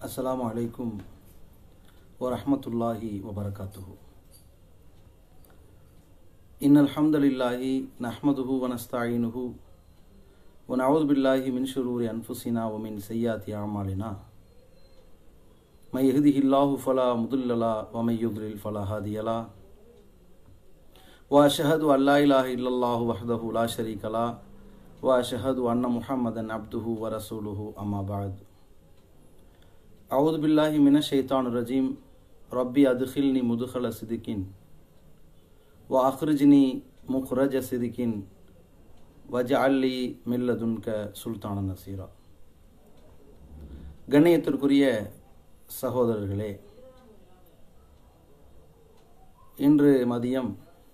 السلام عليكم ورحمة الله وبركاته إن الحمد لله نحمده ونستعينه ونعوذ بالله من شرور أنفسنا ومن سيئات أعمالنا من يهده الله فلا مضل له ومن يضلل فلا هادي له وأشهد أن لا إله إلا الله وحده لا شريك له وأشهد أن محمدا عبده ورسوله أما بعد أعوذ بالله من الشيطان الرجيم ربي أدخلني مدخل صدق وأخرجني مخرج صدق واجعل لي من لدنك سلطانا نصيرا கண்ணியத்திற்குரிய சகோதரர்களே இன்று மதியம்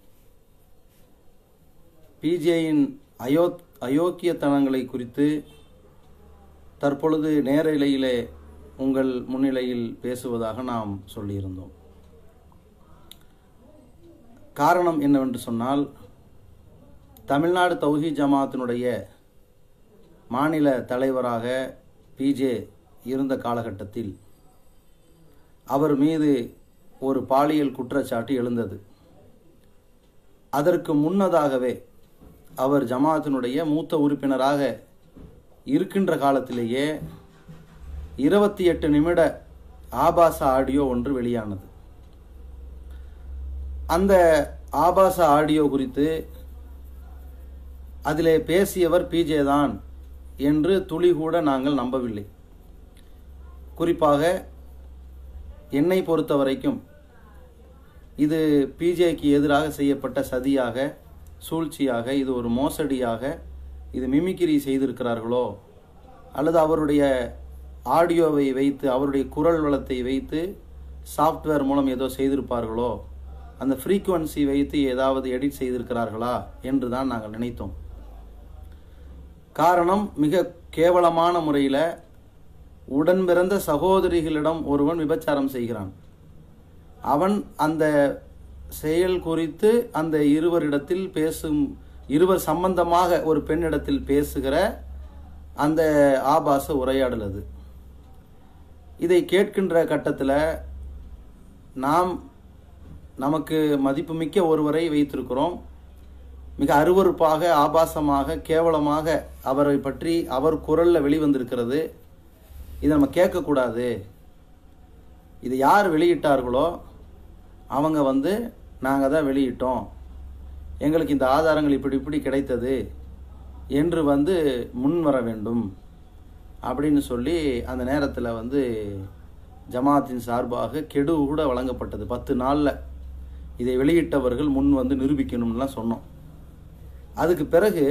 பிஜேயின் அயோ அயோக்கியத்தனங்களை குறித்து தற்பொழுது நேரலையிலே உங்கள் முன்னிலையில் பேசுவதாக நாம் சொல்லியிருந்தோம் காரணம் என்னவென்று சொன்னால் தமிழ்நாடு தௌஹி ஜமாத்தினுடைய மாநில தலைவராக பிஜே இருந்த காலகட்டத்தில் அவர் மீது ஒரு பாலியல் குற்றச்சாட்டு எழுந்தது அதற்கு முன்னதாகவே அவர் ஜமாத்தினுடைய மூத்த உறுப்பினராக இருக்கின்ற காலத்திலேயே இருபத்தி எட்டு நிமிட ஆபாச ஆடியோ ஒன்று வெளியானது அந்த ஆபாச ஆடியோ குறித்து அதிலே பேசியவர் பிஜே தான் என்று துளி கூட நாங்கள் நம்பவில்லை குறிப்பாக என்னை பொறுத்த வரைக்கும் இது பிஜேக்கு எதிராக செய்யப்பட்ட சதியாக சூழ்ச்சியாக இது ஒரு மோசடியாக இது மிமிக்கிரி செய்திருக்கிறார்களோ அல்லது அவருடைய ஆடியோவை வைத்து அவருடைய குரல் வளத்தை வைத்து சாஃப்ட்வேர் மூலம் ஏதோ செய்திருப்பார்களோ அந்த ஃப்ரீக்குவன்சி வைத்து ஏதாவது எடிட் செய்திருக்கிறார்களா என்று தான் நாங்கள் நினைத்தோம் காரணம் மிக கேவலமான முறையில் உடன் பிறந்த சகோதரிகளிடம் ஒருவன் விபச்சாரம் செய்கிறான் அவன் அந்த செயல் குறித்து அந்த இருவரிடத்தில் பேசும் இருவர் சம்பந்தமாக ஒரு பெண்ணிடத்தில் பேசுகிற அந்த ஆபாச உரையாடல் அது இதை கேட்கின்ற கட்டத்தில் நாம் நமக்கு மதிப்புமிக்க ஒருவரை வைத்திருக்கிறோம் மிக அருவறுப்பாக ஆபாசமாக கேவலமாக அவரை பற்றி அவர் குரலில் வெளிவந்திருக்கிறது இதை நம்ம கேட்கக்கூடாது இது யார் வெளியிட்டார்களோ அவங்க வந்து நாங்கள் தான் வெளியிட்டோம் எங்களுக்கு இந்த ஆதாரங்கள் இப்படி இப்படி கிடைத்தது என்று வந்து முன் வர வேண்டும் அப்படின்னு சொல்லி அந்த நேரத்தில் வந்து ஜமாத்தின் சார்பாக கெடு கூட வழங்கப்பட்டது பத்து நாளில் இதை வெளியிட்டவர்கள் முன் வந்து நிரூபிக்கணும்லாம் சொன்னோம் அதுக்கு பிறகு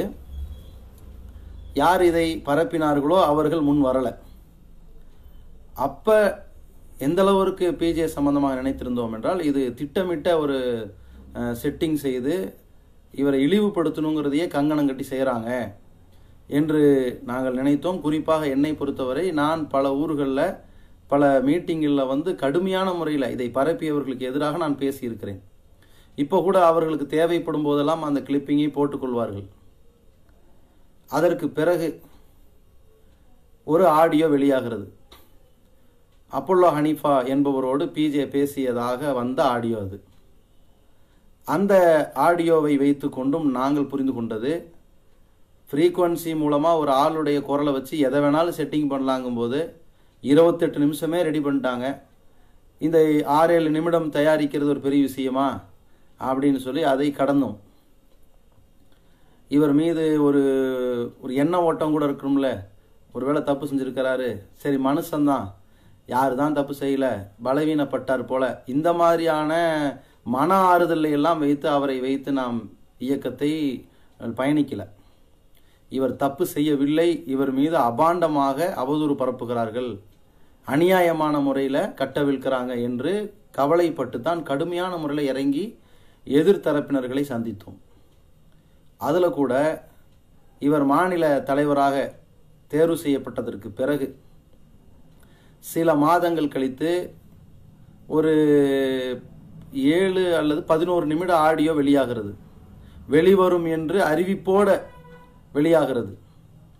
யார் இதை பரப்பினார்களோ அவர்கள் முன் வரலை அப்போ எந்த அளவிற்கு பிஜே சம்பந்தமாக நினைத்திருந்தோம் என்றால் இது திட்டமிட்ட ஒரு செட்டிங் செய்து இவரை இழிவுபடுத்தணுங்கிறதையே கங்கணம் கட்டி செய்கிறாங்க என்று நாங்கள் நினைத்தோம் குறிப்பாக என்னை பொறுத்தவரை நான் பல ஊர்களில் பல மீட்டிங்களில் வந்து கடுமையான முறையில் இதை பரப்பியவர்களுக்கு எதிராக நான் பேசியிருக்கிறேன் இப்போ கூட அவர்களுக்கு தேவைப்படும் போதெல்லாம் அந்த கிளிப்பிங்கை போட்டுக்கொள்வார்கள் அதற்கு பிறகு ஒரு ஆடியோ வெளியாகிறது அப்போல்லோ ஹனீஃபா என்பவரோடு பிஜே பேசியதாக வந்த ஆடியோ அது அந்த ஆடியோவை வைத்து கொண்டும் நாங்கள் புரிந்து கொண்டது ஃப்ரீக்குவன்சி மூலமாக ஒரு ஆளுடைய குரலை வச்சு எதை வேணாலும் செட்டிங் பண்ணலாங்கும்போது இருபத்தெட்டு நிமிஷமே ரெடி பண்ணிட்டாங்க இந்த ஆறு ஏழு நிமிடம் தயாரிக்கிறது ஒரு பெரிய விஷயமா அப்படின்னு சொல்லி அதை கடந்தோம் இவர் மீது ஒரு ஒரு எண்ண ஓட்டம் கூட இருக்கணும்ல ஒருவேளை தப்பு செஞ்சுருக்கிறாரு சரி மனுஷன்தான் யார் தான் தப்பு செய்யலை பலவீனப்பட்டார் போல இந்த மாதிரியான மன ஆறுதலை எல்லாம் வைத்து அவரை வைத்து நாம் இயக்கத்தை பயணிக்கல இவர் தப்பு செய்யவில்லை இவர் மீது அபாண்டமாக அவதூறு பரப்புகிறார்கள் அநியாயமான முறையில் கட்டவிழ்க்கிறாங்க என்று கவலைப்பட்டு தான் கடுமையான முறையில் இறங்கி எதிர்த்தரப்பினர்களை சந்தித்தோம் அதில் கூட இவர் மாநில தலைவராக தேர்வு செய்யப்பட்டதற்கு பிறகு சில மாதங்கள் கழித்து ஒரு ஏழு அல்லது பதினோரு நிமிட ஆடியோ வெளியாகிறது வெளிவரும் என்று அறிவிப்போட வெளியாகிறது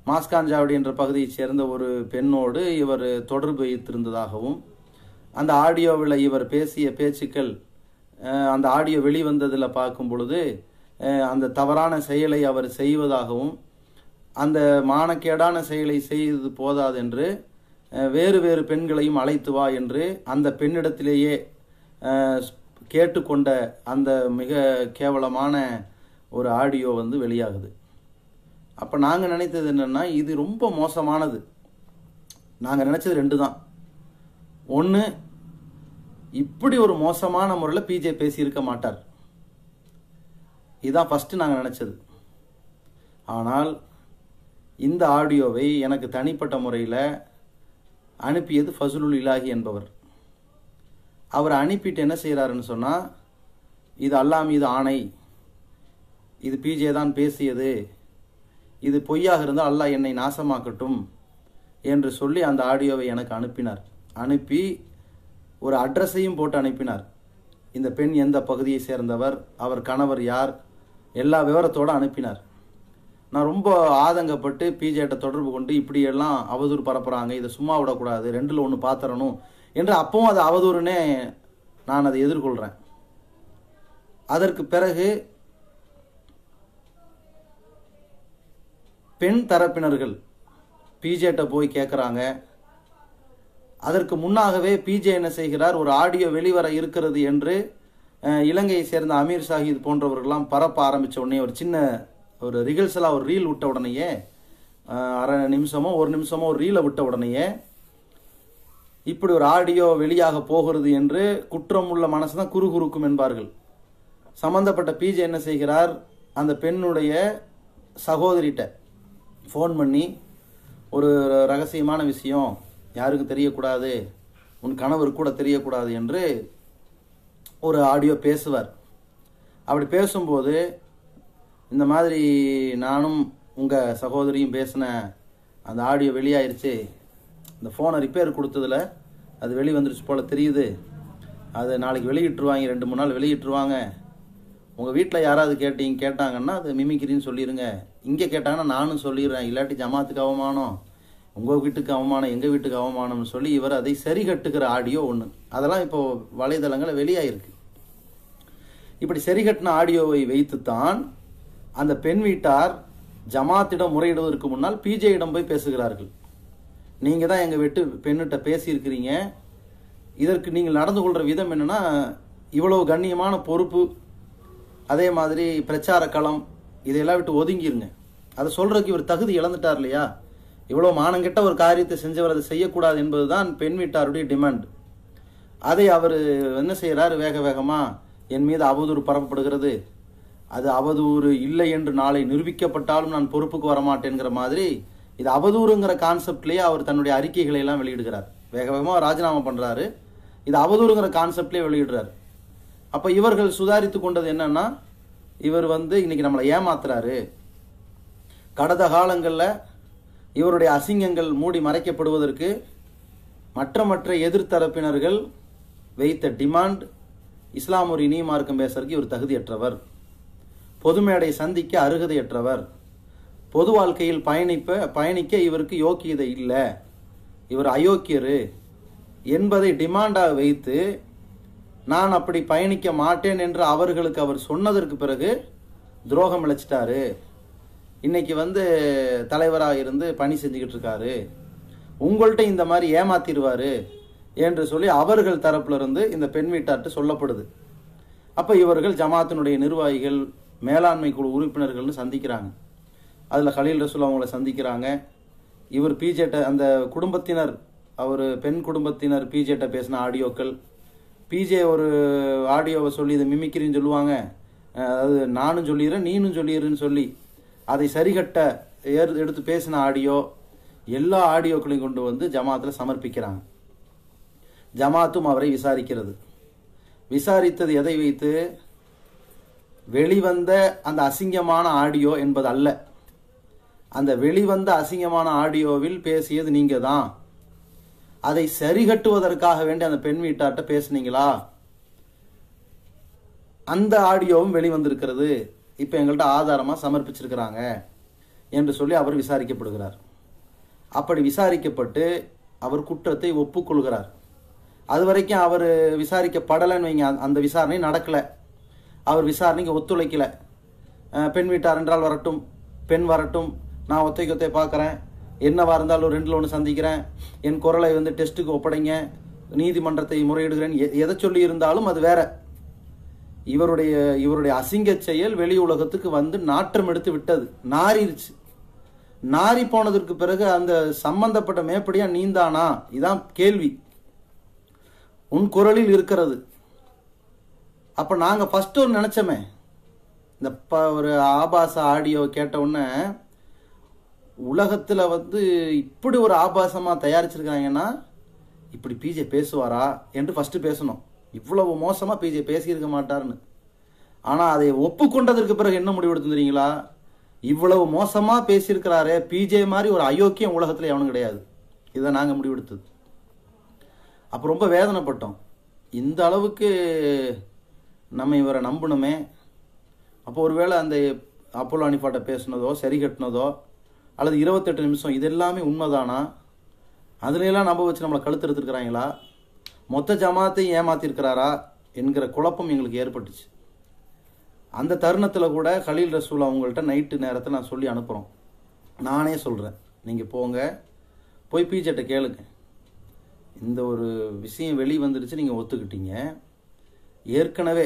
மாஸ்காஞ்சாவடி என்ற பகுதியைச் சேர்ந்த ஒரு பெண்ணோடு இவர் தொடர்பு வைத்திருந்ததாகவும் அந்த ஆடியோவில் இவர் பேசிய பேச்சுக்கள் அஹ், அந்த ஆடியோ வெளிவந்ததில் பார்க்கும் பொழுது அஹ், அந்த தவறான செயலை அவர் செய்வதாகவும் அந்த மானக்கேடான செயலை செய்து போதாது என்று அஹ், வேறு வேறு பெண்களையும் அழைத்து வா என்று அந்த பெண்ணிடத்திலேயே அஹ், கேட்டுக்கொண்ட அந்த மிக கேவலமான ஒரு ஆடியோ வந்து வெளியாகுது அப்போ நாங்கள் நினைத்தது என்னென்னா இது ரொம்ப மோசமானது நாங்கள் நினச்சது ரெண்டு தான் ஒன்று இப்படி ஒரு மோசமான முறையில் பிஜே பேசியிருக்க மாட்டார் இதுதான் ஃபஸ்ட்டு நாங்கள் நினச்சது ஆனால் இந்த ஆடியோவை எனக்கு தனிப்பட்ட முறையில் அனுப்பியது ஃபசுலுல் இலாஹி என்பவர் அவர் அனுப்பிட்டு என்ன செய்கிறாருன்னு சொன்னால் இது அல்லாஹ் மீது ஆணை இது பிஜே தான் பேசியது இது பொய்யாக இருந்தால் அல்லாஹ் என்னை நாசமாக்கட்டும் என்று சொல்லி அந்த ஆடியோவை எனக்கு அனுப்பினார் அனுப்பி ஒரு அட்ரஸையும் போட்டு அனுப்பினார் இந்த பெண் எந்த பகுதியை சேர்ந்தவர் அவர் கணவர் யார் எல்லா விவரத்தோடு அனுப்பினார் நான் ரொம்ப ஆதங்கப்பட்டு பிஜேட்ட தொடர்பு கொண்டு இப்படியெல்லாம் அவதூறு பரப்புகிறாங்க இதை சும்மா விடக்கூடாது ரெண்டில் ஒன்று பார்த்துறணும் என்று அப்பவும் அது அவதூறுனே நான் அதை எதிர்கொள்கிறேன் அதற்கு பிறகு பெண் தரப்பினர்கள் பிஜேட்ட போய் கேட்குறாங்க அதற்கு முன்னாகவே பிஜே என்ன செய்கிறார் ஒரு ஆடியோ வெளிவர இருக்கிறது என்று அஹ், இலங்கையை சேர்ந்த அமீர் சாஹித் போன்றவர்கள்லாம் பரப்ப ஆரம்பித்த உடனே ஒரு சின்ன ஒரு ரிகல்ஸலாக ஒரு ரீல் விட்ட உடனேயே அஹ், அரை நிமிஷமோ ஒரு நிமிஷமோ ஒரு ரீலை விட்ட உடனேயே இப்படி ஒரு ஆடியோ வெளியாக போகிறது என்று குற்றம் உள்ள மனசு தான் குறுகுறுக்கும் என்பார்கள் சம்பந்தப்பட்ட பிஜே என்ன செய்கிறார் அந்த பெண்ணுடைய சகோதரிட்ட ஃபோன் பண்ணி ஒரு ரகசியமான விஷயம் யாருக்கும் தெரியக்கூடாது உன் கணவர் கூட தெரியக்கூடாது என்று ஒரு ஆடியோ பேசுவார் அப்படி பேசும்போது இந்த மாதிரி நானும் உங்கள் சகோதரியும் பேசின அந்த ஆடியோ வெளியாயிருச்சு இந்த ஃபோனை ரிப்பேர் கொடுத்ததுல அது வெளி வந்துருச்சு போல் தெரியுது அது நாளைக்கு வெளியிட்டுருவாங்க ரெண்டு மூணு நாள் வெளியிட்டுருவாங்க உங்கள் வீட்டில் யாராவது கேட்டீங்க கேட்டாங்கன்னா அது மிமிக்கிரின்னு சொல்லிடுங்க இங்கே கேட்டாங்கன்னா நானும் சொல்லிடுறேன் இல்லாட்டி ஜமாத்துக்கு அவமானம் உங்கள் வீட்டுக்கு அவமானம் எங்கள் வீட்டுக்கு அவமானம்னு சொல்லி இவர் அதை சரி கட்டுகிற ஆடியோ ஒன்று அதெல்லாம் இப்போ வலைதளங்களில் வெளியாயிருக்கு இப்படி சரி கட்டின ஆடியோவை வைத்துத்தான் அந்த பெண் வீட்டார் ஜமாத்திடம் முறையிடுவதற்கு முன்னால் பிஜேயிடம் போய் பேசுகிறார்கள் நீங்கள் தான் எங்கள் வீட்டு பெண்ணிட்ட பேசியிருக்கிறீங்க இதற்கு நீங்கள் நடந்து கொள்கிற விதம் என்னன்னா இவ்வளவு கண்ணியமான பொறுப்பு அதே மாதிரி பிரச்சார களம் இதையெல்லாம் விட்டு ஒதுங்கிருங்க அதை சொல்றதுக்கு இவர் தகுதி இழந்துட்டார் இல்லையா இவ்வளோ மானங்கெட்ட ஒரு காரியத்தை செஞ்சவர் அதை செய்யக்கூடாது என்பதுதான் பெண் வீட்டாருடைய டிமாண்ட் அதை அவர் என்ன செய்கிறார் வேக வேகமாக என் மீது அவதூறு பரப்பப்படுகிறது அது அவதூறு இல்லை என்று நாளை நிரூபிக்கப்பட்டாலும் நான் பொறுப்புக்கு வரமாட்டேங்கிற மாதிரி இது அவதூறுங்கிற கான்செப்ட்லேயே அவர் தன்னுடைய அறிக்கைகளை எல்லாம் வெளியிடுகிறார் வேக வேகமாக ராஜினாமா பண்ணுறாரு இது அவதூறுங்கிற கான்செப்ட்லேயே வெளியிடுறாரு அப்போ இவர்கள் சுதாரித்து கொண்டது என்னன்னா இவர் வந்து இன்னைக்கு நம்மளை ஏமாத்துறாரு கடந்த காலங்களில் இவருடைய அசிங்கங்கள் மூடி மறைக்கப்படுவதற்கு மற்ற மற்ற எதிர்த்தரப்பினர்கள் வைத்த டிமாண்ட் இஸ்லாம் ஒரு இனிய மார்க்கம் பேசுறதுக்கு இவர் தகுதியற்றவர் பொது மேடை சந்திக்க அருகதையற்றவர் பொது வாழ்க்கையில் பயணிப்ப பயணிக்க இவருக்கு யோக்கியதை இல்லை இவர் அயோக்கியரு என்பதை டிமாண்டாக வைத்து நான் அப்படி பயணிக்க மாட்டேன் என்று அவர்களுக்கு அவர் சொன்னதற்கு பிறகு துரோகம் இழைச்சிட்டாரு இன்னைக்கு வந்து தலைவராக இருந்து பணி செஞ்சுக்கிட்டு இருக்காரு உங்கள்கிட்ட இந்த மாதிரி ஏமாத்திடுவாரு என்று சொல்லி அவர்கள் தரப்புல இருந்து இந்த பெண் வீட்டார்ட்டு சொல்லப்படுது அப்போ இவர்கள் ஜமாத்தினுடைய நிர்வாகிகள் மேலாண்மை குழு உறுப்பினர்கள்னு சந்திக்கிறாங்க அதில் கலீல் ரசூல் அவங்கள சந்திக்கிறாங்க இவர் பிஜேட்ட அந்த குடும்பத்தினர் அவர் பெண் குடும்பத்தினர் பிஜேட்ட பேசின ஆடியோக்கள் பிஜே ஒரு ஆடியோவை சொல்லி இதை மிமிக்கிரின்னு சொல்லுவாங்க அஹ் அதாவது நானும் சொல்லிடுறேன் நீனும் சொல்லிடுறேன்னு சொல்லி அதை சரிகட்ட ஏறு எடுத்து பேசின ஆடியோ எல்லா ஆடியோக்களையும் கொண்டு வந்து ஜமாத்தில் சமர்ப்பிக்கிறாங்க ஜமாத்தும் அவரை விசாரிக்கிறது விசாரித்தது எதை வைத்து வெளிவந்த அந்த அசிங்கமான ஆடியோ என்பது அல்ல அந்த வெளிவந்த அசிங்கமான ஆடியோவில் பேசியது நீங்க தான் அதை சரிகட்டுவதற்காக வேண்டி அந்த பெண் வீட்டார்ட்ட பேசுனீங்களா அந்த ஆடியோவும் வெளிவந்திருக்கிறது இப்போ எங்கள்கிட்ட ஆதாரமாக சமர்ப்பிச்சிருக்கிறாங்க என்று சொல்லி அவர் விசாரிக்கப்படுகிறார் அப்படி விசாரிக்கப்பட்டு அவர் குற்றத்தை ஒப்புக்கொள்கிறார் அது வரைக்கும் அவர் விசாரிக்கப்படலைன்னு வைங்க அந்த- அந்த விசாரணை நடக்கலை அவர் விசாரணைக்கு ஒத்துழைக்கல அஹ் பெண் வீட்டார் என்றால் வரட்டும் பெண் வரட்டும் நான் ஒத்தைக்கு ஒத்தை பார்க்குறேன் என்னவா இருந்தாலும் ரெண்டில் ஒன்று சந்திக்கிறேன் என் குரலை வந்து டெஸ்ட்டுக்கு ஒப்படைங்க நீதிமன்றத்தை முறையிடுகிறேன் எ- எதை சொல்லி இருந்தாலும் அது வேற இவருடைய இவருடைய அசிங்க செயல் வெளி உலகத்துக்கு வந்து நாற்றம் எடுத்து விட்டது நாறிருச்சு நாறி போனதற்கு பிறகு அந்த சம்பந்தப்பட்ட மேப்படியா நீந்தானா இதான் கேள்வி உன் குரலில் இருக்கிறது அப்ப நாங்க ஃபர்ஸ்ட் ஒரு நினைச்சோமே இந்த ப ஒரு ஆபாச ஆடியோ கேட்ட உடனே உலகத்துல வந்து இப்படி ஒரு ஆபாசமா தயாரிச்சிருக்காங்கன்னா இப்படி பிஜே பேசுவாரா என்று ஃபர்ஸ்ட் பேசணும் இவ்வளவு மோசமா பிஜே பேசியிருக்க மாட்டாருன்னு ஆனா அதை ஒப்புக்கொண்டதற்கு பிறகு என்ன முடிவெடுத்து தெரியுங்களா இவ்வளவு மோசமா பேசியிருக்கிறாரே பிஜே மாதிரி ஒரு அயோக்கியம் உலகத்துல எவனும் கிடையாது இதை நாங்க முடிவெடுத்தது அப்போ ரொம்ப வேதனைப்பட்டோம் இந்த அளவுக்கு நம்ம இவரை நம்பணுமே அப்போ ஒருவேளை அந்த அப்போலோ அனிஃபாட்ட பேசுனதோ சரி கட்டினதோ அல்லது இருபத்தெட்டு நிமிஷம் இது எல்லாமே உண்மைதானா அதுல எல்லாம் நம்ப வச்சு நம்மளை கழுத்து எடுத்துருக்குறாங்களா மொத்த ஜமாத்தையும் ஏமாத்திருக்கிறாரா என்கிற குழப்பம் எங்களுக்கு ஏற்பட்டுச்சு அந்த தருணத்தில் கூட கலீல் ரசூல் அவங்கள்ட்ட நைட்டு நேரத்தில் நான் சொல்லி அனுப்புகிறோம் நானே சொல்கிறேன் நீங்கள் போங்க போய் பீஜெட்டை கேளுங்க இந்த ஒரு விஷயம் வெளி வந்துடுச்சு நீங்கள் ஒத்துக்கிட்டீங்க ஏற்கனவே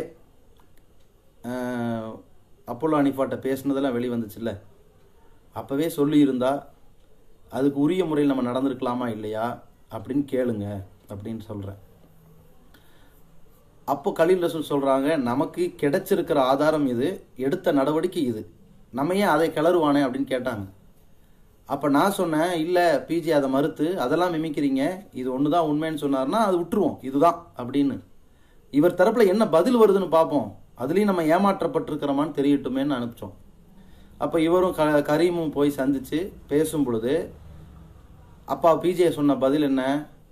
அஹ், அப்போலோ அனிஃபாட்ட பேசுனதெல்லாம் வெளி வந்துச்சுல்ல அப்போவே சொல்லியிருந்தா அதுக்கு உரிய முறையில் நம்ம நடந்திருக்கலாமா இல்லையா அப்படின்னு கேளுங்க அப்படின்னு சொல்கிறேன் அப்போ கலீல் ரசூல் சொல்கிறாங்க நமக்கு கிடைச்சிருக்கிற ஆதாரம் இது எடுத்த நடவடிக்கை இது நம்ம ஏன் அதை கிளறுவானே அப்படின்னு கேட்டாங்க அப்போ நான் சொன்னேன் இல்லை பிஜி அதை மறுத்து அதெல்லாம் மிமிக்கிறீங்க இது ஒன்று தான் உண்மைன்னு சொன்னார்னா அது விட்டுருவோம் இதுதான் அப்படின்னு இவர் தரப்பில் என்ன பதில் வருதுன்னு பார்ப்போம் அதுலேயும் நம்ம ஏமாற்றப்பட்டிருக்கிறோமான்னு தெரியட்டுமேன்னு அனுப்பிச்சோம் அப்போ இவரும் க கரீமும் போய் சந்திச்சு பேசும் பொழுது அப்பா பிஜே சொன்ன பதில் என்ன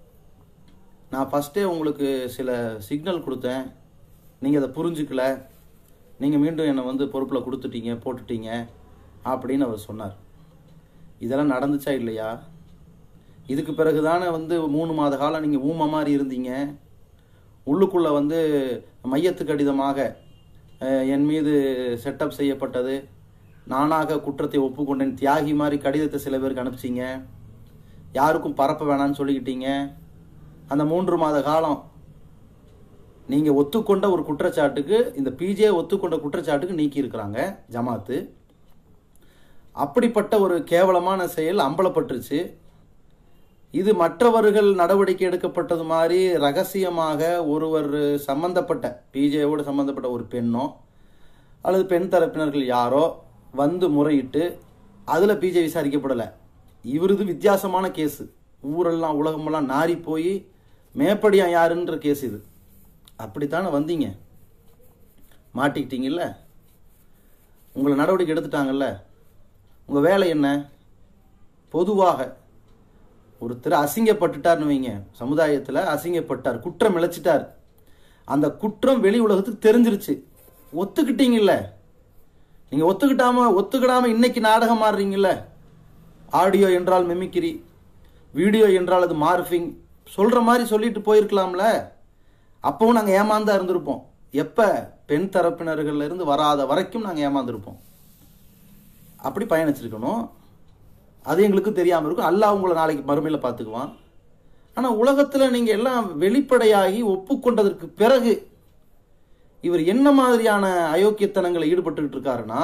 நான் ஃபஸ்ட்டே உங்களுக்கு சில சிக்னல் கொடுத்தேன் நீங்கள் அதை புரிஞ்சுக்கல நீங்கள் மீண்டும் என்னை வந்து பொறுப்பில் கொடுத்துட்டீங்க போட்டுட்டீங்க அப்படின்னு அவர் சொன்னார் இதெல்லாம் நடந்துச்சா இல்லையா இதுக்கு பிறகு தானே வந்து மூணு மாத காலம் நீங்கள் ஊமை மாதிரி இருந்தீங்க உள்ளுக்குள்ளே வந்து மையத்து கடிதமாக அஹ், என் மீது செட்டப் செய்யப்பட்டது நானாக குற்றத்தை ஒப்புக்கொண்டேன் தியாகி மாதிரி கடிதத்தை சில பேருக்கு அனுப்பிச்சிங்க யாருக்கும் பரப்ப வேணாம்னு சொல்லிக்கிட்டீங்க அந்த மூன்று மாத காலம் நீங்க ஒத்துக்கொண்ட ஒரு குற்றச்சாட்டுக்கு இந்த பிஜே ஒத்துக்கொண்ட குற்றச்சாட்டுக்கு நீக்கி இருக்கிறாங்க ஜமாத்து அப்படிப்பட்ட ஒரு கேவலமான செயல் அம்பலப்பட்டுருச்சு இது மற்றவர்கள் நடவடிக்கை எடுக்கப்பட்டது மாதிரி ரகசியமாக ஒருவர் சம்பந்தப்பட்ட பிஜேவோடு சம்பந்தப்பட்ட ஒரு பெண்ணோ அல்லது பெண் தரப்பினர்கள் யாரோ வந்து முறையிட்டு அதில் பிஜே விசாரிக்கப்படலை இவரது வித்தியாசமான கேஸு ஊரெல்லாம் உலகமெல்லாம் நாறி போய் மேப்படியா யாருன்ற கேஸ் இது அப்படித்தானே வந்தீங்க மாட்டிக்கிட்டீங்கல்ல உங்களை நடவடிக்கை எடுத்துட்டாங்கல்ல உங்கள் வேலை என்ன பொதுவாக ஒருத்தர் அசிங்கப்பட்டுட்டார்னு வைங்க சமுதாயத்தில் அசிங்கப்பட்டார் குற்றம் இழைச்சிட்டார் அந்த குற்றம் வெளி உலகத்துக்கு தெரிஞ்சிருச்சு ஒத்துக்கிட்டீங்கல்ல நீங்கள் ஒத்துக்கிட்டாம ஒத்துக்கிடாம இன்னைக்கு நாடகம் ஆடுறீங்கல்ல ஆடியோ என்றால் மெமிக்கிரி வீடியோ என்றால் அது மார்பிங் சொல்கிற மாதிரி சொல்லிட்டு போயிருக்கலாம்ல அப்பவும் நாங்கள் ஏமாந்தா இருந்திருப்போம் எப்போ பெண் தரப்பினர்கள்ல இருந்து வராத வரைக்கும் நாங்கள் ஏமாந்துருப்போம் அப்படி பயணிச்சிருக்கணும் அது எங்களுக்கு தெரியாமல் இருக்கும் அல்லாஹ் உங்களை நாளைக்கு மறுமையில் பார்த்துக்குவான் ஆனால் உலகத்தில் நீங்கள் எல்லாம் வெளிப்படையாகி ஒப்புக்கொண்டதற்கு பிறகு இவர் என்ன மாதிரியான அயோக்கியத்தனங்களை ஈடுபட்டுக்கிட்டு இருக்காருன்னா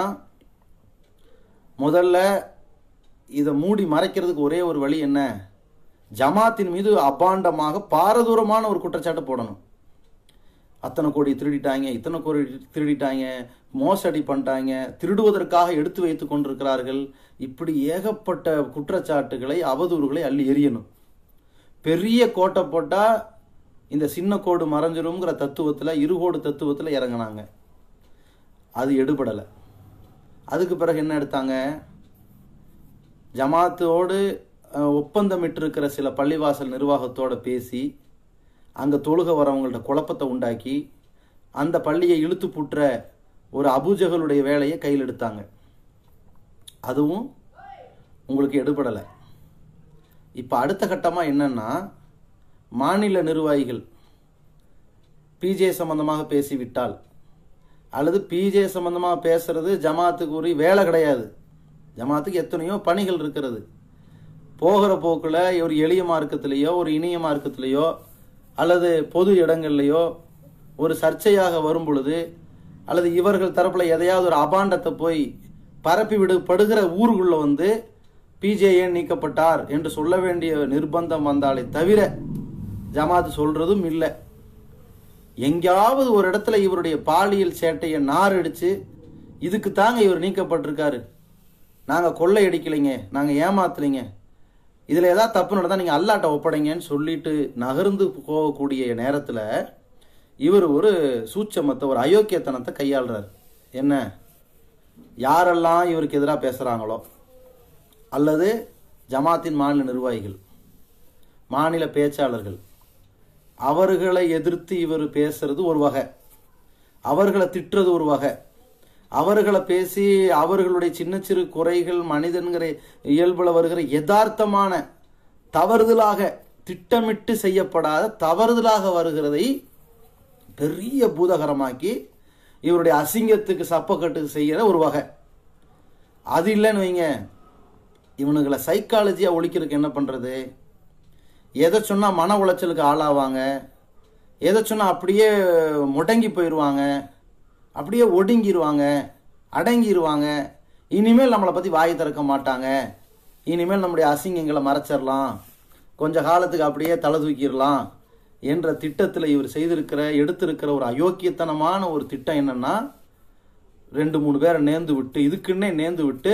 முதல்ல இதை மூடி மறைக்கிறதுக்கு ஒரே ஒரு வழி என்ன ஜமாத்தின் மீது அபாண்டமாக பாரதூரமான ஒரு குற்றச்சாட்டு போடணும் அத்தனை கோடி திருடிட்டாங்க இத்தனை கோடி திருடிட்டாங்க மோசடி பண்ணிட்டாங்க திருடுவதற்காக எடுத்து வைத்து கொண்டிருக்கிறார்கள் இப்படி ஏகப்பட்ட குற்றச்சாட்டுகளை அவதூறுகளை அள்ளி எறியணும் பெரிய கோட்டை போட்டால் இந்த சின்ன கோடு மறைஞ்சிருங்கிற தத்துவத்தில் இருகோடு தத்துவத்தில் இறங்கினாங்க அது எடுபடலை அதுக்கு பிறகு என்ன எடுத்தாங்க ஜமாத்தோடு அஹ், ஒப்பந்தமிட்டிருக்கிற சில பள்ளிவாசல் நிர்வாகத்தோட பேசி அங்கே தொழுக வரவங்கள்ட்ட குழப்பத்தை உண்டாக்கி அந்த பள்ளியை இழுத்து புற்ற ஒரு அபூஜகளுடைய வேலையை கையில் எடுத்தாங்க அதுவும் உங்களுக்கு எடுபடலை இப்போ அடுத்த கட்டமாக என்னன்னா மாநில நிர்வாகிகள் பிஜே சம்பந்தமாக பேசிவிட்டால் அல்லது பிஜே சம்பந்தமாக பேசுறது ஜமாத்துக்கு ஒரு வேலை கிடையாது ஜமாத்துக்கு எத்தனையோ பணிகள் இருக்கிறது போகிற போக்கில் ஒரு எளிய மார்க்கத்திலேயோ ஒரு இனிய மார்க்கத்திலேயோ அல்லது பொது இடங்கள்லையோ ஒரு சர்ச்சையாக வரும் பொழுது அல்லது இவர்கள் தரப்புல எதையாவது ஒரு அபாண்டத்தை போய் பரப்பி விடப்படுகிற ஊருக்குள்ள வந்து பிஜேஏ நீக்கப்பட்டார் என்று சொல்ல வேண்டிய நிர்பந்தம் வந்தாலே தவிர ஜமாத் சொல்றதும் இல்லை எங்கேயாவது ஒரு இடத்துல இவருடைய பாலியல் சேட்டையை நார் அடிச்சு இதுக்கு தாங்க இவர் நீக்கப்பட்டிருக்காரு நாங்க கொள்ளை அடிக்கலைங்க நாங்க ஏமாத்தலைங்க இதுல ஏதாவது தப்பு நடந்தா நீங்க அல்லாட்ட ஒப்படைங்கன்னு சொல்லிட்டு நகர்ந்து போகக்கூடிய நேரத்துல இவர் ஒரு சூட்சமத்தை ஒரு அயோக்கியத்தனத்தை கையாளுறாரு என்ன யாரெல்லாம் இவருக்கு எதிராக பேசுறாங்களோ அல்லது ஜமாத்தின் மாநில நிர்வாகிகள் மாநில பேச்சாளர்கள் அவர்களை எதிர்த்து இவர் பேசுறது ஒரு வகை அவர்களை திட்டுறது ஒரு வகை அவர்களை பேசி அவர்களுடைய சின்ன சிறு குறைகள் மனிதன்கிற இயல்புல வருகிற யதார்த்தமான தவறுதலாக திட்டமிட்டு செய்யப்படாத தவறுதலாக வருகிறதை பெரிய பூதகரமாக்கி இவருடைய அசிங்கத்துக்கு சப்பக்கட்டுக்கு செய்கிற ஒரு வகை அது இல்லைன்னு வைங்க இவனுங்களை சைக்காலஜியாக ஒழிக்கிறதுக்கு என்ன பண்ணுறது எதை சொன்னால் மன உளைச்சலுக்கு ஆளாவாங்க எதை சொன்னால் அப்படியே முடங்கி போயிடுவாங்க அப்படியே ஒடுங்கிடுவாங்க அடங்கிடுவாங்க இனிமேல் நம்மளை பற்றி வாய் திறக்க மாட்டாங்க இனிமேல் நம்முடைய அசிங்கங்களை மறைச்சிடலாம் கொஞ்ச காலத்துக்கு அப்படியே தலை தூக்கிடலாம் என்ற திட்டத்தில் இவர் செய்திருக்கிற எடுத்திருக்கிற ஒரு அயோக்கியத்தனமான ஒரு திட்டம் என்னன்னா ரெண்டு மூணு பேரை நேர்ந்து விட்டு இதுக்குன்னே நேர்ந்து விட்டு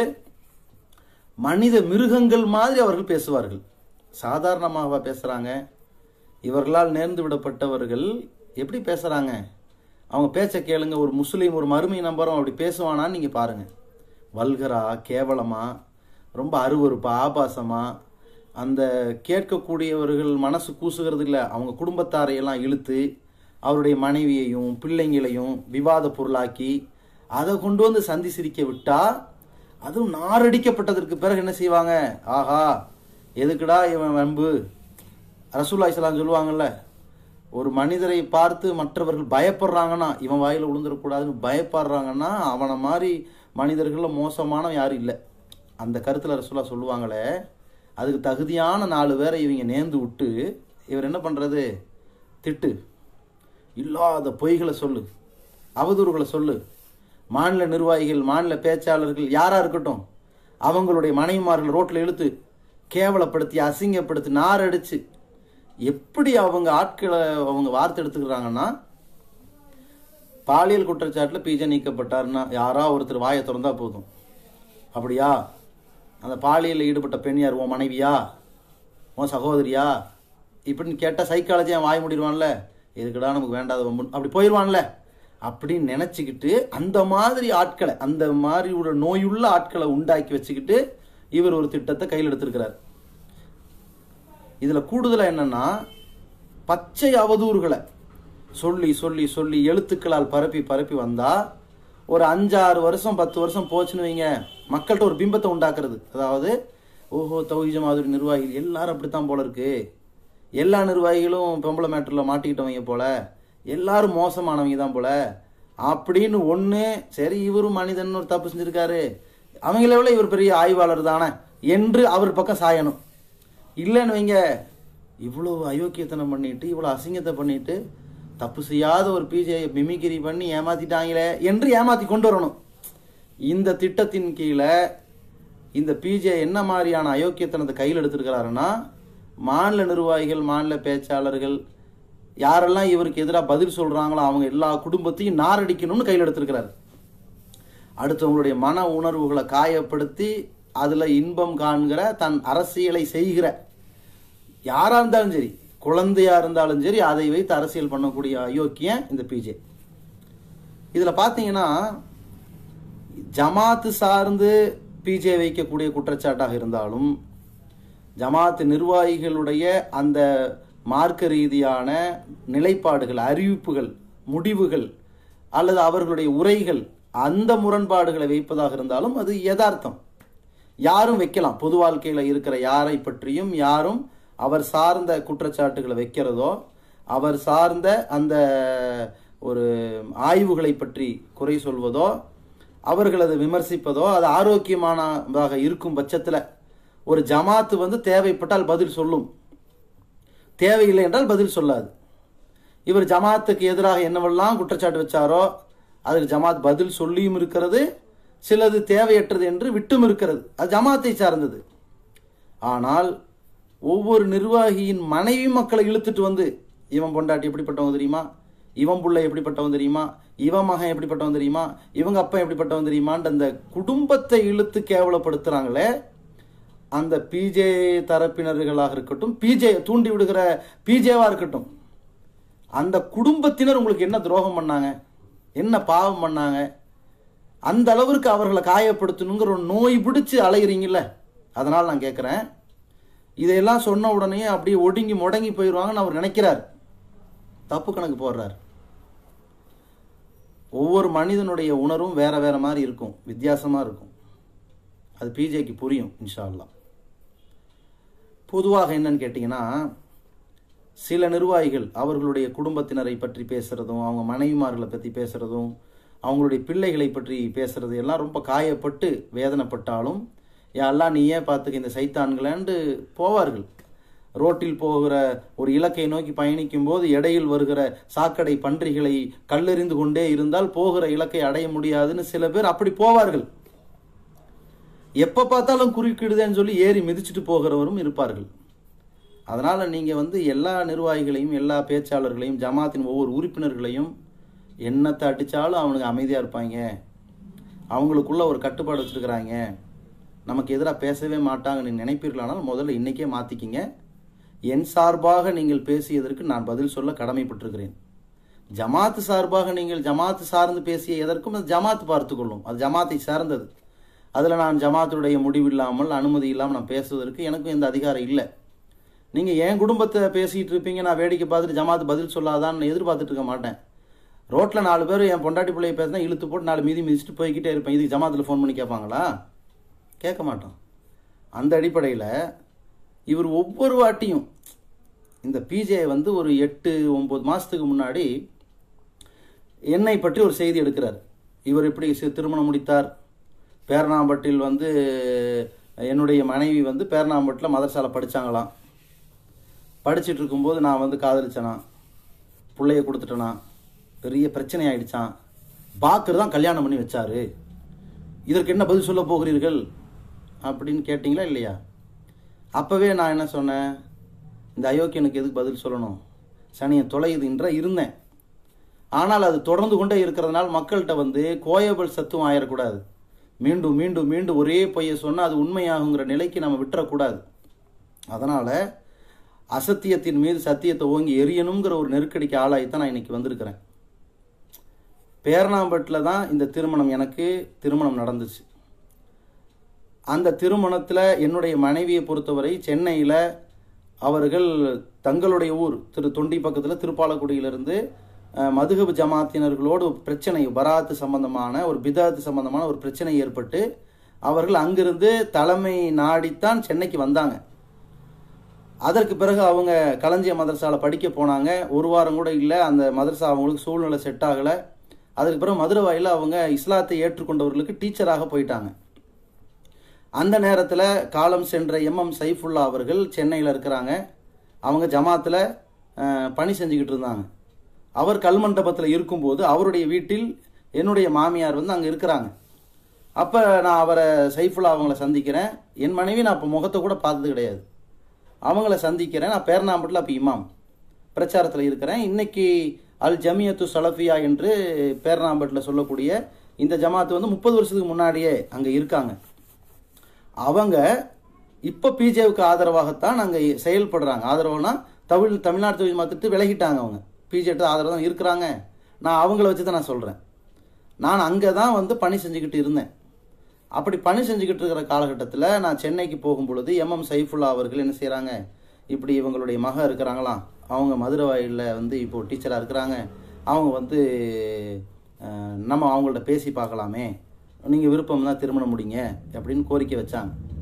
மனித மிருகங்கள் மாதிரி அவர்கள் பேசுவார்கள் சாதாரணமாக பேசுகிறாங்க இவர்களால் நேர்ந்து விடப்பட்டவர்கள் எப்படி பேசுகிறாங்க அவங்க பேச்ச கேளுங்க ஒரு முஸ்லீம் ஒரு மறுமை நம்பரும் அப்படி பேசுவானான்னு நீங்கள் பாருங்க வல்கரா கேவலமா ரொம்ப அருவருப்பா ஆபாசமா அந்த கேட்கக்கூடியவர்கள் மனசு கூசுகிறது இல்லை அவங்க குடும்பத்தாரையெல்லாம் இழுத்து அவருடைய மனைவியையும் பிள்ளைங்களையும் விவாத பொருளாக்கி அதை கொண்டு வந்து சந்தி சிரிக்க விட்டா அதுவும் நாரடிக்கப்பட்டதற்கு பிறகு என்ன செய்வாங்க ஆஹா எதுக்குடா இவன் வம்பு ரசூல்லா இஸ்லாம் சொல்லுவாங்கல்ல ஒரு மனிதரை பார்த்து மற்றவர்கள் பயப்படுறாங்கன்னா இவன் வாயில விழுந்துடக்கூடாதுன்னு பயப்படுறாங்கன்னா அவனை மாதிரி மனிதர்களில் மோசமானவன் யாரும் இல்லை அந்த கருத்தில் ரசூலா சொல்லுவாங்களே அதுக்கு தகுதியான நாலு பேரை இவங்க நேர்ந்து விட்டு இவர் என்ன பண்ணுறது திட்டு இல்லாத பொய்களை சொல்லு அவதூறுகளை சொல்லு மாநில நிர்வாகிகள் மாநில பேச்சாளர்கள் யாரா இருக்கட்டும் அவங்களுடைய மனைவிமார்கள் ரோட்டில் இழுத்து கேவலப்படுத்தி அசிங்கப்படுத்தி நார் அடிச்சு எப்படி அவங்க ஆட்களை அவங்க வார்த்தை எடுத்துக்கிறாங்கன்னா பாலியல் குற்றச்சாட்டில் பிஜே நீக்கப்பட்டாருன்னா யாரா ஒருத்தர் வாயை திறந்தா போதும் அப்படியா அந்த பாலியலில் ஈடுபட்ட பெண் யார் உன் மனைவியா உன் சகோதரியா இப்படின்னு கேட்டால் சைக்காலஜி அவன் வாய் முடிடுவான்ல இதுக்குடா நமக்கு வேண்டாத வம்புன்னு அப்படி போயிடுவான்ல அப்படின்னு நினச்சிக்கிட்டு அந்த மாதிரி ஆட்களை அந்த மாதிரி ஒரு நோயுள்ள ஆட்களை உண்டாக்கி வச்சுக்கிட்டு இவர் ஒரு திட்டத்தை கையில் எடுத்திருக்கிறார் இதில் கூடுதலாக என்னன்னா பச்சை அவதூறுகளை சொல்லி சொல்லி சொல்லி எழுத்துக்களால் பரப்பி பரப்பி வந்தா ஒரு அஞ்சாறு வருஷம் பத்து வருஷம் போச்சுன்னு வைங்க மக்கள்கிட்ட ஒரு பிம்பத்தை உண்டாக்குறது அதாவது ஓஹோ தௌஹி மாதிரி நிர்வாகிகள் எல்லாரும் அப்படித்தான் போல இருக்கு எல்லா நிர்வாகிகளும் பொம்பளை மேட்டரில் மாட்டிக்கிட்டவங்க போல எல்லாரும் மோசமானவங்க தான் போல அப்படின்னு ஒன்று சரி இவரும் மனிதன் ஒரு தப்பு செஞ்சிருக்காரு அவங்கள விட இவர் பெரிய ஆய்வாளர் தானே என்று அவர் பக்கம் சாயணும் இல்லைன்னு வைங்க இவ்வளோ அயோக்கியத்தனம் பண்ணிட்டு இவ்வளோ அசிங்கத்தை பண்ணிட்டு தப்பு செய்யாத ஒரு பிஜே மிமிகிரி பண்ணி ஏமாத்திட்டாங்களே என்று ஏமாத்தி கொண்டு வரணும் இந்த திட்டத்தின் கீழே இந்த பிஜே என்ன மாதிரியான அயோக்கியத்தனத்தை கையில் எடுத்திருக்கிறாருன்னா மாநில நிர்வாகிகள் மாநில பேச்சாளர்கள் யாரெல்லாம் இவருக்கு எதிராக பதில் சொல்றாங்களோ அவங்க எல்லா குடும்பத்தையும் நாரடிக்கணும்னு கையில் எடுத்திருக்கிறாரு அடுத்தவங்களுடைய மன உணர்வுகளை காயப்படுத்தி அதுல இன்பம் காண்கிற தன் அரசியலை செய்கிற யாரா இருந்தாலும் சரி குழந்தையா இருந்தாலும் சரி அதை வைத்து அரசியல் பண்ணக்கூடிய அயோக்கியம் இந்த பிஜே இதுல பாத்தீங்கன்னா ஜமாத்து சார்ந்து பிஜே வைக்கக்கூடிய குற்றச்சாட்டாக இருந்தாலும் ஜமாத் நிர்வாகிகளுடைய அந்த மார்க்க ரீதியான நிலைப்பாடுகள் அறிவிப்புகள் முடிவுகள் அல்லது அவர்களுடைய உரைகள் அந்த முரண்பாடுகளை வைப்பதாக இருந்தாலும் அது யதார்த்தம் யாரும் வைக்கலாம் பொது வாழ்க்கையில் இருக்கிற யாரை பற்றியும் யாரும் அவர் சார்ந்த குற்றச்சாட்டுகளை வைக்கிறதோ அவர் சார்ந்த அந்த ஒரு ஆய்வுகளை பற்றி குறை சொல்வதோ அவர்கள் அதை விமர்சிப்பதோ அது ஆரோக்கியமானதாக இருக்கும் பட்சத்தில் ஒரு ஜமாத்து வந்து தேவைப்பட்டால் பதில் சொல்லும் தேவையில்லை என்றால் பதில் சொல்லாது இவர் ஜமாத்துக்கு எதிராக என்னவெல்லாம் குற்றச்சாட்டு வச்சாரோ அதுக்கு ஜமாத் பதில் சொல்லியும் இருக்கிறது சிலது தேவையற்றது என்று விட்டும் இருக்கிறது அது ஜமாத்தை சார்ந்தது ஆனால் ஒவ்வொரு நிர்வாகியின் மனைவி மக்களை இழுத்துட்டு வந்து இவன் பொண்டாட்டி எப்படிப்பட்டவன் தெரியுமா இவன் புள்ள எப்படிப்பட்டவன் தெரியுமா இவன் மகன் எப்படிப்பட்டவன் தெரியுமா இவங்க அப்பா எப்படிப்பட்டவன் தெரியுமான்ற அந்த குடும்பத்தை இழுத்து கேவலப்படுத்துறாங்களே அந்த பிஜே தரப்பினர்களாக இருக்கட்டும் பிஜே தூண்டி விடுகிற பிஜேவா இருக்கட்டும் அந்த குடும்பத்தினர் உங்களுக்கு என்ன துரோகம் பண்ணாங்க என்ன பாவம் பண்ணாங்க அந்த அளவிற்கு அவர்களை காயப்படுத்தணுங்கிற ஒரு நோய் பிடிச்சு அலைகிறீங்கல்ல அதனால் நான் கேட்குறேன் இதையெல்லாம் சொன்ன உடனே அப்படியே ஒடுங்கி முடங்கி போயிடுவாங்கன்னு அவர் நினைக்கிறார் தப்பு கணக்கு போடுறார் ஒவ்வொரு மனிதனுடைய உணர்வும் வேற வேற மாதிரி இருக்கும் வித்தியாசமாக இருக்கும் அது பிஜேக்கு புரியும் இன்ஷா அல்லாஹ் பொதுவாக என்னன்னு கேட்டிங்கன்னா சில நிர்வாகிகள் அவர்களுடைய குடும்பத்தினரை பற்றி பேசுகிறதும் அவங்க மனைவிமார்களை பற்றி பேசுகிறதும் அவங்களுடைய பிள்ளைகளை பற்றி பேசுறது எல்லாம் ரொம்ப காயப்பட்டு வேதனைப்பட்டாலும் எல்லாம் நீயே பார்த்துக்க இந்த சைத்தான்களேண்டு போவார்கள் ரோட்டில் போகிற ஒரு இலக்கை நோக்கி பயணிக்கும் போது இடையில் வருகிற சாக்கடை பன்றிகளை கல்லெறிந்து கொண்டே இருந்தால் போகிற இலக்கை அடைய முடியாதுன்னு சில பேர் அப்படி போவார்கள் எப்போ பார்த்தாலும் குறுக்கிடுதேன்னு சொல்லி ஏறி மிதிச்சுட்டு போகிறவரும் இருப்பார்கள் அதனால் நீங்கள் வந்து எல்லா நிர்வாகிகளையும் எல்லா பேச்சாளர்களையும் ஜமாத்தின் ஒவ்வொரு உறுப்பினர்களையும் என்னத்தை அடித்தாலும் அவனுக்கு அமைதியாக இருப்பாங்க அவங்களுக்குள்ள ஒரு கட்டுப்பாடு வச்சுருக்கிறாங்க நமக்கு எதிராக பேசவே மாட்டாங்க நீ நினைப்பீர்களானால் முதல்ல இன்றைக்கே மாற்றிக்கிங்க என் சார்பாக நீங்கள் பேசியதற்கு நான் பதில் சொல்ல கடமைப்பட்டிருக்கிறேன் ஜமாத்து சார்பாக நீங்கள் ஜமாத்து சார்ந்து பேசிய எதற்கும் அது ஜமாத்து பார்த்துக்கொள்ளும் அது ஜமாத்தை சார்ந்தது அதில் நான் ஜமாத்துடைய முடிவில்லாமல் அனுமதி இல்லாமல் நான் பேசுவதற்கு எனக்கும் எந்த அதிகாரம் இல்லை நீங்கள் என் குடும்பத்தை பேசிகிட்டு இருப்பீங்க நான் வேடிக்கை பார்த்துட்டு ஜமாத்து பதில் சொல்லாதான்னு எதிர்பார்த்துட்டு இருக்க மாட்டேன் ரோட்டில் நாலு பேர் என் பொண்டாட்டி பிள்ளைய பேசினா இழுத்து போட்டு நாலு மீதி மிதிச்சுட்டு போய்கிட்டே இருப்பேன் இதுக்கு ஜமாத்தில் ஃபோன் பண்ணி கேட்பாங்களா கேட்க மாட்டோம் அந்த அடிப்படையில் இவர் ஒவ்வொரு வாட்டியும் இந்த பிஜே வந்து ஒரு எட்டு ஒம்பது மாதத்துக்கு முன்னாடி என்னை பற்றி ஒரு செய்தி எடுக்கிறார் இவர் எப்படி சி- திருமணம் முடித்தார் பேரணாம்பட்டில் வந்து என்னுடைய மனைவி வந்து பேரணாம்பட்டில் மதரசால படித்தாங்களாம் படிச்சிட்டு இருக்கும்போது நான் வந்து காதலிச்சேனா பிள்ளைய கொடுத்துட்டேனா பெரிய பிரச்சனை ஆயிடுச்சான் பாக்கர் தான் கல்யாணம் பண்ணி வச்சாரு இதற்கு என்ன பதில் சொல்ல போகிறீர்கள் அப்படின்னு கேட்டிங்களா இல்லையா அப்போவே நான் என்ன சொன்னேன் இந்த அயோக்கியனுக்கு எதுக்கு பதில் சொல்லணும் சனியை தொலையுதுன்ற இருந்தேன் ஆனால் அது தொடர்ந்து கொண்டே இருக்கிறதுனால மக்கள்கிட்ட வந்து கோயபல் சத்துவம் ஆயிடக்கூடாது மீண்டும் மீண்டும் மீண்டும் ஒரே பொய்யை சொன்னால் அது உண்மையாகுங்கிற நிலைக்கு நம்ம விட்டுறக்கூடாது அதனால் அசத்தியத்தின் மீது சத்தியத்தை ஓங்கி எரியணுங்கிற ஒரு நெருக்கடிக்கு ஆளாகித்தான் நான் இன்னைக்கு வந்திருக்கிறேன் பேரணாம்பட்டில் தான் இந்த திருமணம் எனக்கு திருமணம் நடந்துச்சு அந்த திருமணத்தில் என்னுடைய மனைவியை பொறுத்தவரை சென்னையில் அவர்கள் தங்களுடைய ஊர் திரு தொண்டி பக்கத்தில் திருப்பாலக்குடியிலிருந்து அஹ், மதுகபு ஜமாத்தினர்களோடு ஒரு பிரச்சனை பராத்து சம்பந்தமான ஒரு பிதாத்து சம்பந்தமான ஒரு பிரச்சனை ஏற்பட்டு அவர்கள் அங்கிருந்து தலைமை நாடித்தான் சென்னைக்கு வந்தாங்க அதற்கு பிறகு அவங்க களஞ்சிய மதரசால படிக்க போனாங்க ஒரு வாரம் கூட இல்லை அந்த மதரசா அவங்களுக்கு சூழ்நிலை செட் ஆகலை அதுக்கு பிறகு மதுரவாயில் அவங்க இஸ்லாத்தை ஏற்றுக்கொண்டவர்களுக்கு டீச்சராக போயிட்டாங்க அந்த நேரத்தில் காலம் சென்ற எம்எம் சைஃபுல்லா அவர்கள் சென்னையில் இருக்கிறாங்க அவங்க ஜமாத்தில் பணி செஞ்சுக்கிட்டு இருந்தாங்க அவர் கல்மண்டபத்தில் இருக்கும்போது அவருடைய வீட்டில் என்னுடைய மாமியார் வந்து அங்கே இருக்கிறாங்க அப்போ நான் அவரை சைஃபுல்லா அவங்கள சந்திக்கிறேன் என் மனைவி நான் இப்போ முகத்தை கூட பார்த்தது கிடையாது அவங்கள சந்திக்கிறேன் நான் பேர்னாம்பட்டில் அப்போ இமாம் பிரச்சாரத்தில் இருக்கிறேன் இன்னைக்கு அல் ஜமியத்து சலஃபியா என்று பேர்னாம்பட்டில் சொல்லக்கூடிய இந்த ஜமாத்து வந்து முப்பது வருஷத்துக்கு முன்னாடியே அங்கே இருக்காங்க அவங்க இப்போ பிஜேவுக்கு ஆதரவாகத்தான் அங்கே செயல்படுறாங்க ஆதரவுனா தமிழ் தமிழ்நாடு தொழில் மாற்றிட்டு விலகிட்டாங்க அவங்க பிஜேட்டு ஆதரவு தான் இருக்கிறாங்க நான் அவங்கள வச்சு தான் நான் சொல்கிறேன் நான் அங்கே தான் வந்து பணி செஞ்சுக்கிட்டு இருந்தேன் அப்படி பணி செஞ்சுக்கிட்டு இருக்கிற காலகட்டத்தில் நான் சென்னைக்கு போகும் பொழுது எம்எம் சைஃபுல்லா அவர்கள் என்ன செய்கிறாங்க இப்படி இவங்களுடைய மக இருக்கிறாங்களாம் அவங்க மதுரவாயிலில் வந்து இப்போ டீச்சராக இருக்கிறாங்க அவங்க வந்து அஹ், நம்ம அவங்கள்ட்ட பேசி பார்க்கலாமே நீங்கள் விருப்பம் தான் திருமணம் முடிங்க அப்படின்னு கோரிக்கை வச்சாங்க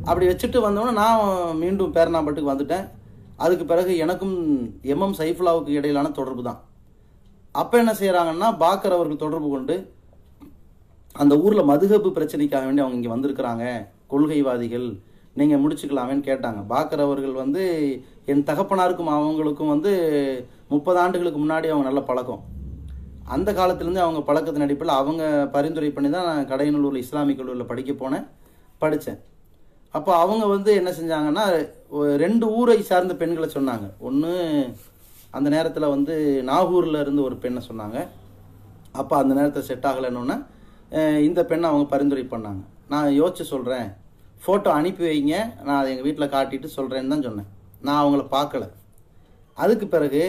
அப்படி வச்சுட்டு வந்தோன்னே நான் மீண்டும் பேரணாம்பட்டுக்கு வந்துட்டேன் அதுக்கு பிறகு எனக்கும் எம்எம் சைஃபுல்லாவுக்கு இடையிலான தொடர்பு தான் அப்போ என்ன செய்கிறாங்கன்னா பாக்கர் அவர்கள் தொடர்பு கொண்டு அந்த ஊரில் மதுகப்பு பிரச்சனைக்காக வேண்டி அவங்க இங்கே வந்திருக்கிறாங்க கொள்கைவாதிகள் நீங்கள் முடிச்சுக்கலாமேன்னு கேட்டாங்க பாக்கர் அவர்கள் வந்து என் தகப்பனாருக்கும் அவங்களுக்கும் வந்து முப்பது ஆண்டுகளுக்கு முன்னாடி அவங்க நல்ல பழக்கம் அந்த காலத்துலேருந்து அவங்க பழக்கத்தின் அடிப்படையில் அவங்க பரிந்துரை பண்ணி தான் நான் கடையநல்லூரில் இஸ்லாமிக் கல்லூரியில் படிக்க போனேன் படித்தேன் அப்போ அவங்க வந்து என்ன செஞ்சாங்கன்னா ஒ- ரெண்டு ஊரை சார்ந்த பெண்களை சொன்னாங்க ஒன்று அந்த நேரத்தில் வந்து நாகூரில் இருந்து ஒரு பெண்ணை சொன்னாங்க அப்போ அந்த நேரத்தில் செட் ஆகலைன்னொன்னே இந்த பெண்ணை அவங்க பரிந்துரை பண்ணாங்க நான் யோசிச்சு சொல்கிறேன் ஃபோட்டோ அனுப்பி வைங்க நான் அதை எங்கள் வீட்டில் காட்டிட்டு சொல்கிறேன்னு தான் சொன்னேன் நான் அவங்கள பார்க்கல அதுக்கு பிறகு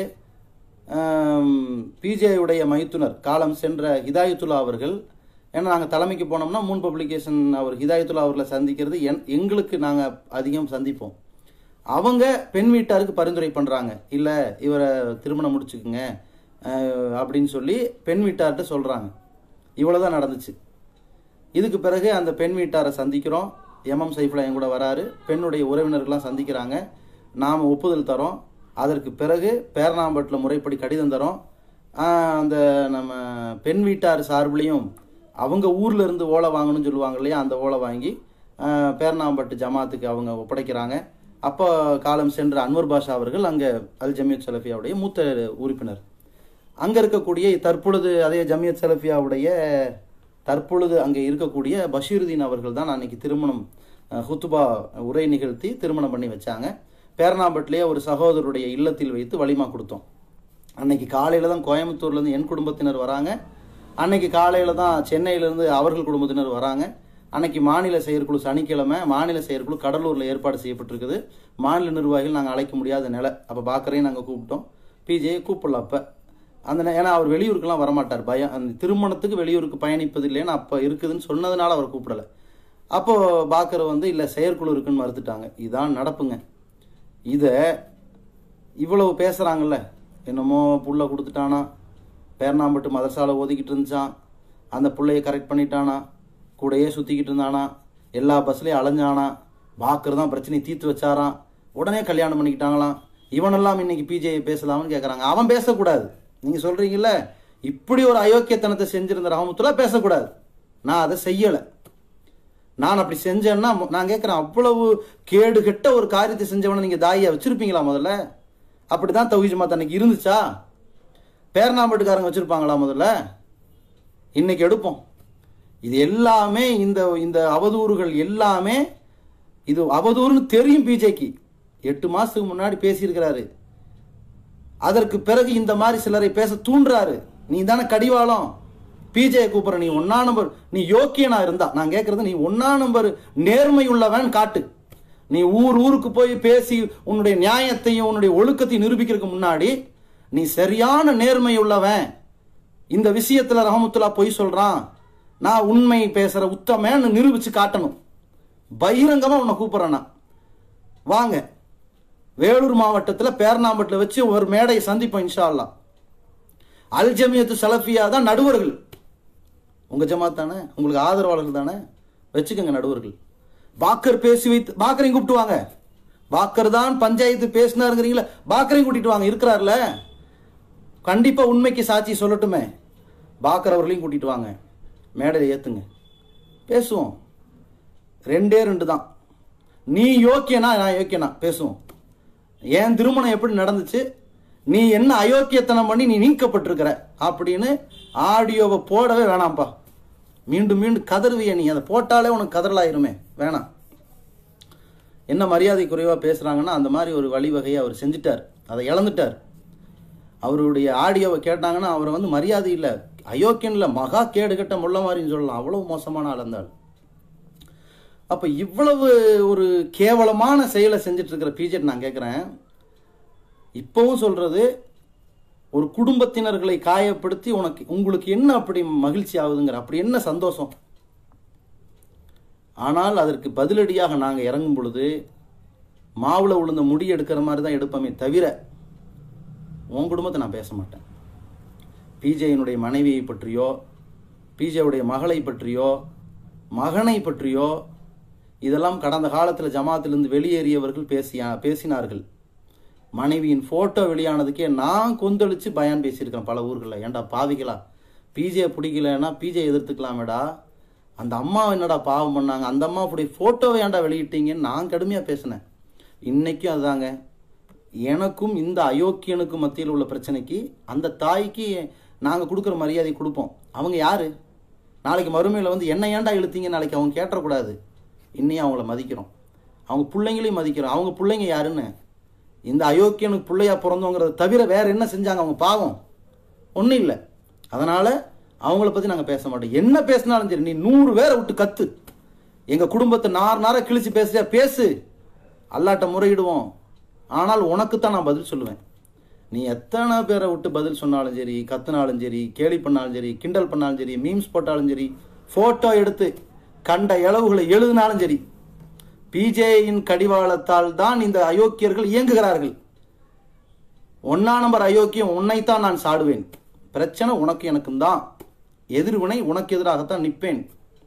பிஜேயுடைய மைத்துனர் காலம் சென்ற ஹிதாயத்துல்லா அவர்கள் ஏன்னா நாங்கள் தலைமைக்கு போனோம்னா மூன் பப்ளிகேஷன் அவர் ஹிதாயத்துல்லா அவர்களை சந்திக்கிறது என் எங்களுக்கு நாங்கள் அதிகம் சந்திப்போம் அவங்க பெண் வீட்டாருக்கு பரிந்துரை பண்ணுறாங்க இல்லை இவரை திருமணம் முடிச்சுக்குங்க அஹ், அப்படின்னு சொல்லி பெண் வீட்டார்கிட்ட சொல்கிறாங்க இவ்வளோதான் நடந்துச்சு இதுக்கு பிறகு அந்த பெண் வீட்டாரை சந்திக்கிறோம் எம்எம் சைஃபுல்லா என் கூட வராரு பெண்ணுடைய உறவினர்கள்லாம் சந்திக்கிறாங்க நாம் ஒப்புதல் தரோம் அதற்கு பிறகு பேரணாம்பட்டில் முறைப்படி கடிதம் தரோம் ஆஹ் அந்த நம்ம பெண் வீட்டார் சார்பிலையும் அவங்க ஊர்ல இருந்து ஓலை வாங்கணும்னு சொல்லுவாங்க இல்லையா அந்த ஓலை வாங்கி ஆஹ் பேரணாம்பட்டு ஜமாத்துக்கு அவங்க ஒப்படைக்கிறாங்க அப்போ காலம் சென்ற அன்வர் பாஷா அவர்கள் அங்கே அல் ஜமியத் சலஃபியாவுடைய மூத்த உறுப்பினர் அங்கே இருக்கக்கூடிய தற்பொழுது அதே ஜமியத் சலஃபியாவுடைய தற்பொழுது அங்கே இருக்கக்கூடிய பஷீருதீன் அவர்கள் தான் அன்னைக்கு திருமணம் அஹ், ஹுத்துபா உரை நிகழ்த்தி திருமணம் பண்ணி வச்சாங்க பேரணாம்பட்டிலேயே ஒரு சகோதரருடைய இல்லத்தில் வைத்து வலிமா கொடுத்தோம் அன்னைக்கு காலையில் தான் கோயம்புத்தூர்லேருந்து என் குடும்பத்தினர் வராங்க அன்னைக்கு காலையில் தான் சென்னையிலேருந்து அவர்கள் குடும்பத்தினர் வராங்க அன்னைக்கு மாநில செயற்குழு சனிக்கிழமை மாநில செயற்குழு கடலூரில் ஏற்பாடு செய்யப்பட்டிருக்குது மாநில நிர்வாகிகள் நாங்கள் அழைக்க முடியாத நிலை அப்போ பாக்கரையும் நாங்கள் கூப்பிட்டோம் பிஜேயை கூப்பிடல அப்போ அந்த நே- ஏன்னா அவர் வெளியூருக்கெல்லாம் வரமாட்டார் பயம் அந்த திருமணத்துக்கு வெளியூருக்கு பயணிப்பது இல்லைன்னு அப்போ இருக்குதுன்னு சொன்னதுனால அவர் கூப்பிடல அப்போ பாக்கர் வந்து இல்லை செயற்குழு இருக்குன்னு மறுத்துட்டாங்க இதான் நடப்புங்க இதை இவ்வளவு பேசுகிறாங்கல்ல என்னமோ புள்ள கொடுத்துட்டானா பேர்னாம்பட்டு மதரசால ஓதிக்கிட்டு இருந்துச்சான் அந்த புள்ளைய கரெக்ட் பண்ணிட்டானா கூடயே சுற்றிக்கிட்டு இருந்தானா எல்லா பஸ்லேயும் அலைஞ்சானா பாக்கர் தான் பிரச்சனையை தீர்த்து வச்சாராம் உடனே கல்யாணம் பண்ணிக்கிட்டாங்களாம் இவனெல்லாம் இன்னைக்கு பிஜே பேசலாம்னு கேட்குறாங்க அவன் பேசக்கூடாது நீங்கள் சொல்கிறீங்கல்ல இப்படி ஒரு அயோக்கியத்தனத்தை செஞ்சிருந்த ரஹமத்துல்லா பேசக்கூடாது நான் அதை செய்யலை நான் அப்படி செஞ்சேன்னா மு- நான் கேட்குறேன் அவ்வளவு கேடு கெட்ட ஒரு காரியத்தை செஞ்சவனை நீங்கள் தாயை வச்சிருப்பீங்களா முதல்ல அப்படிதான் தௌஹி ஜமாத் அன்னைக்கு இருந்துச்சா பேரணாம்பட்டுக்காரங்க வச்சிருப்பாங்களா முதல்ல இன்னைக்கு எடுப்போம் இது எல்லாமே இந்த இந்த அவதூறுகள் எல்லாமே இது அவதூறுன்னு தெரியும் பிஜேக்கு எட்டு மாசத்துக்கு முன்னாடி பேசியிருக்கிறாரு அதற்கு பிறகு இந்த மாதிரி சிலரை பேச தூண்டுறாரு நீ தானே கடிவாளம் பிஜே கூப்பிடுற நீ ஒன்னா நம்பர் நீ யோக்கியனா இருந்தா நான் கேட்கறது நீ ஒன்னா நம்பர் நேர்மை உள்ளவன் காட்டு நீ ஊர் ஊருக்கு போய் பேசி உன்னுடைய நியாயத்தையும் உன்னுடைய ஒழுக்கத்தையும் நிரூபிக்கிறதுக்கு முன்னாடி நீ சரியான நேர்மை உள்ளவன் இந்த விஷயத்துல ரஹமத்துல்லா பொய் சொல்றான் நான் உண்மை பேசுற உத்தமன்னு நிரூபிச்சு காட்டணும் பகிரங்கமா உன்னை கூப்பிடுறேன் நான் வாங்க வேலூர் மாவட்டத்தில் பேர்ணாம்பட்டில் வச்சு ஒரு மேடையை சந்திப்போம் இன்ஷா அல்லாஹ் அல் ஜமியத்து சலஃபியா தான் நடுவர்கள் உங்க ஜமாத் தானே உங்களுக்கு ஆதரவாளர்கள் தானே வச்சுக்கோங்க நடுவர்கள் பாக்கர் பேசி வைத்து பாக்கரையும் கூப்பிட்டு வாங்க பாக்கர் தான் பஞ்சாயத்து பேசினாருங்கிறீங்களா பாக்கரையும் கூட்டிட்டு வாங்க இருக்கிறார்ல கண்டிப்பா உண்மைக்கு சாட்சி சொல்லட்டுமே பாக்கர் அவர்களையும் கூட்டிட்டு வாங்க மேடையில் ஏத்துங்க பேசுவோம் ரெண்டே ரெண்டு தான் நீ யோக்கியனா நான் யோக்கியனா பேசுவோம் என் திருமணம் எப்படி நடந்துச்சு நீ என்ன அயோக்கியத்தனம் பண்ணி நீ நீக்கப்பட்டிருக்கிற அப்படின்னு ஆடியோவை போடவே வேணாம்ப்பா மீண்டும் மீண்டும் கதறுவிய நீ அதை போட்டாலே உனக்கு கதறலாயிருமே வேணாம் என்ன மரியாதை குறைவாக பேசுகிறாங்கன்னா அந்த மாதிரி ஒரு வழிவகையை அவர் செஞ்சுட்டார் அதை இழந்துட்டார் அவருடைய ஆடியோவை கேட்டாங்கன்னா அவரை வந்து மரியாதை இல்லை அயோக்கியன் இல்லை மகா கேடு கட்ட முள்ள மாதிரின்னு சொல்லலாம் அவ்வளவு மோசமான ஆள் அந்த ஆள் அப்போ இவ்வளவு ஒரு கேவலமான செயலை செஞ்சுட்டு இருக்கிற பிஜெட் நான் கேட்குறேன் இப்போவும் சொல்றது ஒரு குடும்பத்தினர்களை காயப்படுத்தி உனக்கு உங்களுக்கு என்ன அப்படி மகிழ்ச்சி ஆகுதுங்கிற அப்படி என்ன சந்தோஷம் ஆனால் அதற்கு பதிலடியாக நாங்கள் இறங்கும் பொழுது மாவுல உளுந்த முடி எடுக்கிற மாதிரி தான் எடுப்போமே தவிர உன் குடும்பத்தை நான் பேச மாட்டேன் பிஜேயினுடைய மனைவியை பற்றியோ பிஜேவுடைய மகளை பற்றியோ மகனை பற்றியோ இதெல்லாம் கடந்த காலத்தில் ஜமாத்திலிருந்து வெளியேறியவர்கள் பேசியா பேசினார்கள் மனைவியின் ஃபோட்டோ வெளியானதுக்கே நான் கொந்தளிச்சு பயான் பேசியிருக்கேன் பல ஊர்களில் ஏன்டா பாவிகளா பிஜே பிடிக்கலன்னா பிஜே எதிர்த்துக்கலாமேடா அந்த அம்மா என்னடா பாவம் பண்ணாங்க அந்த அம்மா அப்படி ஃபோட்டோவை ஏன்டா வெளியிட்டீங்கன்னு நான் கடுமையாக பேசினேன் இன்னைக்கும் அதுதாங்க எனக்கும் இந்த அயோக்கியனுக்கும் மத்தியில் உள்ள பிரச்சனைக்கு அந்த தாய்க்கு நாங்கள் கொடுக்குற மரியாதை கொடுப்போம் அவங்க யாரு நாளைக்கு மறுமையில் வந்து என்ன ஏன்டா இழுத்தீங்க நாளைக்கு அவங்க கேட்டக்கூடாது இன்னையும் அவங்கள மதிக்கிறோம் அவங்க பிள்ளைங்களையும் மதிக்கிறோம் அவங்க பிள்ளைங்க யாருன்னு இந்த அயோக்கியனுக்கு பிள்ளையா பிறந்தோங்கிறத தவிர வேற என்ன செஞ்சாங்க அவங்க பாவம் ஒன்றும் இல்லை அதனால அவங்கள பற்றி நாங்கள் பேச மாட்டோம் என்ன பேசினாலும் சரி நீ நூறு பேரை விட்டு கத்து எங்கள் குடும்பத்தை நார் நார கிழிச்சு பேசுறியா பேசு அல்லாட்ட முறையிடுவோம் ஆனால் உனக்கு தான் நான் பதில் சொல்லுவேன் நீ எத்தனை பேரை விட்டு பதில் சொன்னாலும் சரி கத்துனாலும் சரி கேலி பண்ணாலும் சரி கிண்டல் பண்ணாலும் சரி மீம்ஸ் போட்டாலும் சரி ஃபோட்டோ எடுத்து கண்ட இளவுகளை எழுதினாலும் சரி பிஜேயின் கடிவாளத்தால் தான் இந்த அயோக்கியர்கள் இயங்குகிறார்கள் ஒன்னா நம்பர் அயோக்கியம் உன்னைத்தான் நான் சாடுவேன் பிரச்சனை உனக்கு எனக்கும் தான் எதிர்வினை உனக்கு எதிராகத்தான் நிற்பேன்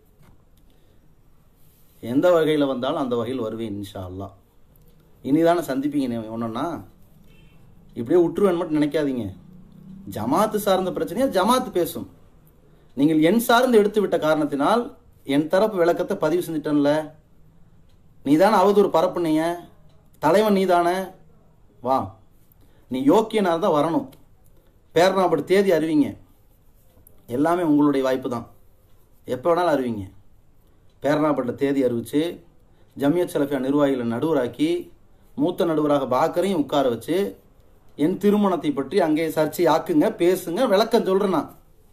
எந்த வகையில் வந்தாலும் அந்த வகையில் வருவேன் இன்ஷா அல்லாஹ் இனிதானே சந்திப்பீங்க ஒன்றுன்னா இப்படியே விட்டுருவேன் மட்டும் நினைக்காதீங்க ஜமாத்து சார்ந்த பிரச்சனையா ஜமாத்து பேசும் நீங்கள் என் சார்ந்து எடுத்து விட்ட காரணத்தினால் என் தரப்பு விளக்கத்தை பதிவு செஞ்சிட்டேன்ல நீ தானே அவதூறு பரப்புனீங்க தலைவன் நீ தானே வா நீ யோக்கியனாக இருந்தால் வரணும் பேரனாப்படி தேதி அறிவிங்க எல்லாமே உங்களுடைய வாய்ப்பு தான் எப்போ வேணாலும் அறிவிங்க பேரனாப்பட்ட தேதி அறிவிச்சு ஜமியத் சலஃபியா நிர்வாகிகளை நடுவராக்கி மூத்த நடுவராக பாக்கரையும் உட்கார வச்சு என் திருமணத்தை பற்றி அங்கே சர்ச்சை ஆக்குங்க பேசுங்க விளக்கம் சொல்கிறேன் நான்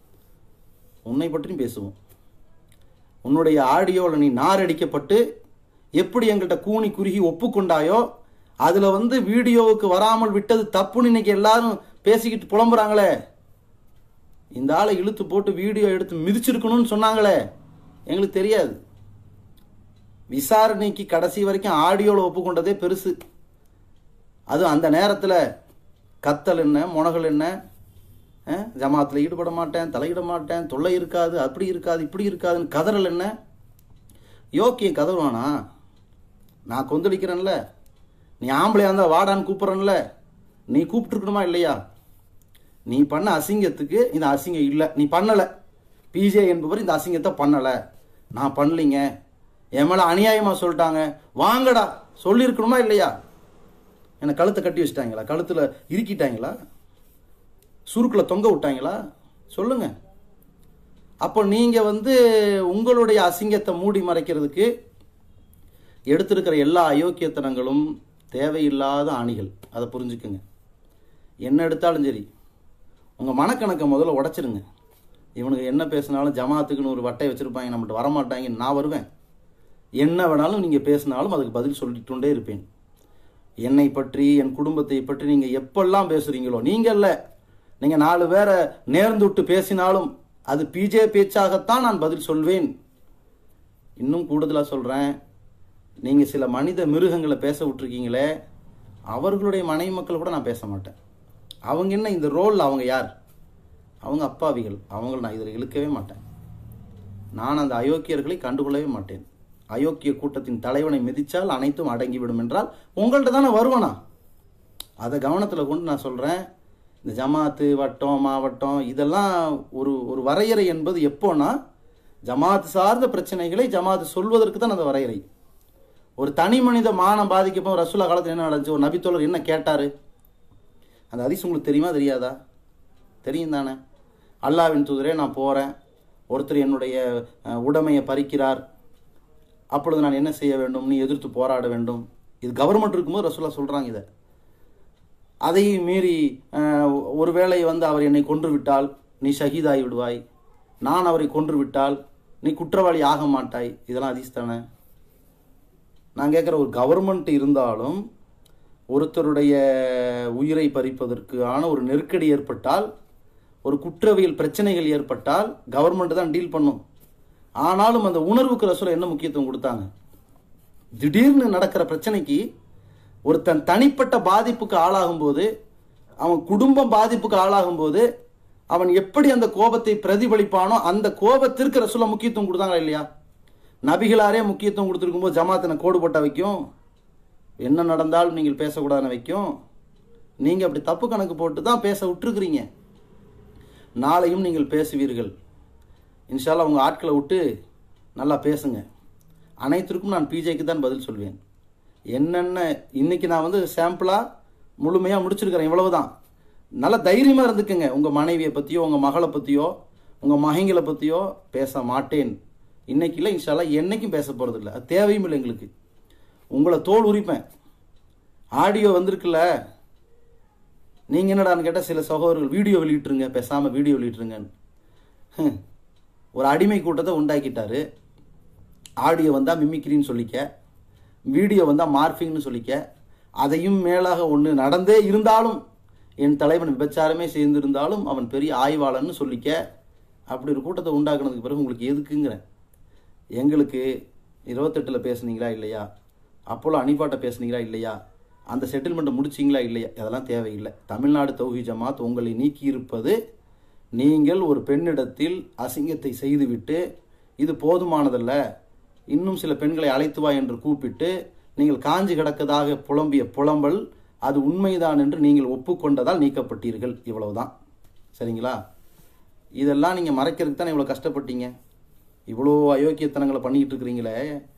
உன்னை பற்றியும் பேசுவோம் உன்னுடைய ஆடியோவில் நீ நாரடிக்கப்பட்டு எப்படி எங்கள்கிட்ட கூனி குறுகி ஒப்புக்கொண்டாயோ அதில் வந்து வீடியோவுக்கு வராமல் விட்டது தப்புன்னு இன்னைக்கு எல்லாரும் பேசிக்கிட்டு புலம்புறாங்களே இந்த ஆளை இழுத்து போட்டு வீடியோ எடுத்து மிதிச்சிருக்கணும்னு சொன்னாங்களே எங்களுக்கு தெரியாது விசாரணைக்கு கடைசி வரைக்கும் ஆடியோவில் ஒப்புக்கொண்டதே பெருசு அதுவும் அந்த நேரத்தில் கத்தல் என்ன முனகல் என்ன ஜமாத்தில் ஈடுபட மாட்டேன் தலையிட மாட்டேன் தொல்லை இருக்காது அப்படி இருக்காது இப்படி இருக்காதுன்னு கதறல் என்ன யோக்கியம் கதறுவானா நான் கொந்தளிக்கிறேன்ல நீ ஆம்பளையா இருந்தால் வாடான்னு கூப்பிட்றேன்ல நீ கூப்பிட்டுருக்கணுமா இல்லையா நீ பண்ண அசிங்கத்துக்கு இந்த அசிங்கம் இல்லை நீ பண்ணலை பிஜே என்பவர் இந்த அசிங்கத்தை பண்ணலை நான் பண்ணலிங்க என் மேலே அநியாயமாக சொல்லிட்டாங்க வாங்கடா சொல்லியிருக்கணுமா இல்லையா என்னை கழுத்தை கட்டி வச்சிட்டாங்களா கழுத்தில் இறுக்கிட்டாங்களா சுருக்கில் தொங்க விட்டாங்களா சொல்லுங்க அப்போ நீங்கள் வந்து உங்களுடைய அசிங்கத்தை மூடி மறைக்கிறதுக்கு எடுத்திருக்கிற எல்லா அயோக்கியத்தனங்களும் தேவையில்லாத ஆணிகள் அதை புரிஞ்சுக்குங்க என்ன எடுத்தாலும் சரி உங்கள் மனக்கணக்கை முதல்ல உடச்சிருங்க இவனுக்கு என்ன பேசினாலும் ஜமாத்துக்குன்னு ஒரு வட்டை வச்சுருப்பாங்க நம்மகிட்ட வரமாட்டாங்கன்னு நான் வருவேன் என்ன வேணாலும் நீங்கள் பேசினாலும் அதுக்கு பதில் சொல்லிட்டுண்டே இருப்பேன் என்னை பற்றி என் குடும்பத்தை பற்றி நீங்கள் எப்பெல்லாம் பேசுகிறீங்களோ நீங்கள் இல்லை நீங்கள் நாலு பேரை நேர்ந்து விட்டு பேசினாலும் அது பிஜே பேச்சாகத்தான் நான் பதில் சொல்வேன் இன்னும் கூடுதலாக சொல்கிறேன் நீங்கள் சில மனித மிருகங்களை பேச விட்டுருக்கீங்களே அவர்களுடைய மனைவி மக்கள் கூட நான் பேச மாட்டேன் அவங்க என்ன இந்த ரோலில் அவங்க யார் அவங்க அப்பாவிகள் அவங்கள நான் இதில் இழுக்கவே மாட்டேன் நான் அந்த அயோக்கியர்களை கண்டுகொள்ளவே மாட்டேன் அயோக்கிய கூட்டத்தின் தலைவனை மிதித்தால் அனைத்தும் அடங்கிவிடும் என்றால் உங்கள்கிட்ட தானே வருவனா அதை கவனத்தில் கொண்டு நான் சொல்கிறேன் இந்த ஜமாத்து வட்டம் மாவட்டம் இதெல்லாம் ஒரு ஒரு வரையறை என்பது எப்போனா ஜமாத்து சார்ந்த பிரச்சனைகளை ஜமாத்து சொல்வதற்கு தான் அந்த வரையறை ஒரு தனி மனித மானம் பாதிக்கப்போ ரசூலா காலத்தில் என்ன நடந்துச்சு ஒரு நபித்தோழர் என்ன கேட்டார் அந்த அதிசயம் உங்களுக்கு தெரியுமா தெரியாதா தெரியும் தானே அல்லாவின் தூதரே நான் போகிறேன் ஒருத்தர் என்னுடைய அஹ், உடைமையை பறிக்கிறார் அப்பொழுது நான் என்ன செய்ய வேண்டும் நீ எதிர்த்து போராட வேண்டும் இது கவர்மெண்ட் இருக்கும்போது ரசூலா சொல்கிறாங்க இதை அதையும் மீறி அஹ், ஒருவேளை வந்து அவர் என்னை கொன்று விட்டால் நீ ஷஹீதாகி விடுவாய் நான் அவரை கொன்று விட்டால் நீ குற்றவாளி ஆக மாட்டாய் இதெல்லாம் அதிஸ் தானே நான் கேட்குற ஒரு கவர்மெண்ட் இருந்தாலும் ஒருத்தருடைய உயிரை பறிப்பதற்கான ஒரு நெருக்கடி ஏற்பட்டால் ஒரு குற்றவியல் பிரச்சனைகள் ஏற்பட்டால் கவர்மெண்ட் தான் டீல் பண்ணும் ஆனாலும் அந்த உணர்வுக்கு ரசூல் என்ன முக்கியத்துவம் கொடுத்தாங்க திடீர்னு நடக்கிற பிரச்சனைக்கு ஒருத்தன் தனிப்பட்ட பாதிப்புக்கு ஆளாகும்போது அவன் குடும்பம் பாதிப்புக்கு ஆளாகும்போது அவன் எப்படி அந்த கோபத்தை பிரதிபலிப்பானோ அந்த கோபத்திற்கு ரசூலா முக்கியத்துவம் கொடுத்தாங்களா இல்லையா நபிகளாரே முக்கியத்துவம் கொடுத்துருக்கும்போது ஜமாத்தின கோடு போட்ட வைக்கும் என்ன நடந்தாலும் நீங்கள் பேசக்கூடாதுன்னு வைக்கும் நீங்கள் அப்படி தப்பு கணக்கு போட்டு தான் பேச விட்டுருக்குறீங்க நாளையும் நீங்கள் பேசுவீர்கள் இன்ஷால்லா உங்கள் ஆட்களை விட்டு நல்லா பேசுங்க அனைத்திற்கும் நான் பிஜேக்கு தான் பதில் சொல்வேன் என்னென்ன இன்னைக்கு நான் வந்து சாம்பிளாக முழுமையாக முடிச்சிருக்கிறேன் இவ்வளவுதான் நல்ல தைரியமாக இருந்துக்குங்க உங்கள் மனைவியை பற்றியோ உங்கள் மகளை பற்றியோ உங்கள் மகங்களை பற்றியோ பேச மாட்டேன் இன்னைக்கு இல்லை இன்ஷால்லா என்னைக்கும் பேச போகிறது இல்லை அது தேவையும் இல்லை எங்களுக்கு உங்களை தோல் உரிப்பேன் ஆடியோ வந்திருக்குல்ல நீங்கள் என்னடான்னு கேட்டால் சில சகோதரர்கள் வீடியோ வெளியிட்டுருங்க பேசாமல் வீடியோ வெளியிட்டுருங்கன்னு ஹம். ஒரு அடிமை கூட்டத்தை உண்டாக்கிட்டாரு ஆடியோ வந்தால் மிமிக்ரின்னு சொல்லிக்க வீடியோ வந்தால் மார்ஃபிங்னு சொல்லிக்க அதையும் மேலாக ஒன்று நடந்தே இருந்தாலும் என் தலைவன் விபச்சாரமே செய்திருந்தாலும் அவன் பெரிய ஆய்வாளன்னு சொல்லிக்க அப்படி ஒரு கூட்டத்தை உண்டாக்குனதுக்கு பிறகு உங்களுக்கு எதுக்குங்கிறேன் எங்களுக்கு இருபத்தெட்டில் பேசுனீங்களா இல்லையா அப்போலோ அணிபாட்டை பேசுனீங்களா இல்லையா அந்த செட்டில்மெண்ட்டை முடிச்சிங்களா இல்லையா அதெல்லாம் தேவையில்லை தமிழ்நாடு தௌஹி ஜமாத் உங்களை நீக்கி இருப்பது நீங்கள் ஒரு பெண்ணிடத்தில் அசிங்கத்தை செய்துவிட்டு இது போதுமானதல்ல இன்னும் சில பெண்களை அழைத்து வா என்று கூப்பிட்டு நீங்கள் காஞ்சி கிடக்கதாக புலம்பிய புலம்பல் அது உண்மைதான் என்று நீங்கள் ஒப்புக்கொண்டதால் நீக்கப்பட்டீர்கள் இவ்வளவுதான் சரிங்களா இதெல்லாம் நீங்கள் மறைக்கிறதுக்கு தானே இவ்வளோ கஷ்டப்பட்டீங்க இவ்வளோ அயோக்கியத்தனங்களை பண்ணிக்கிட்டு இருக்கிறீங்களே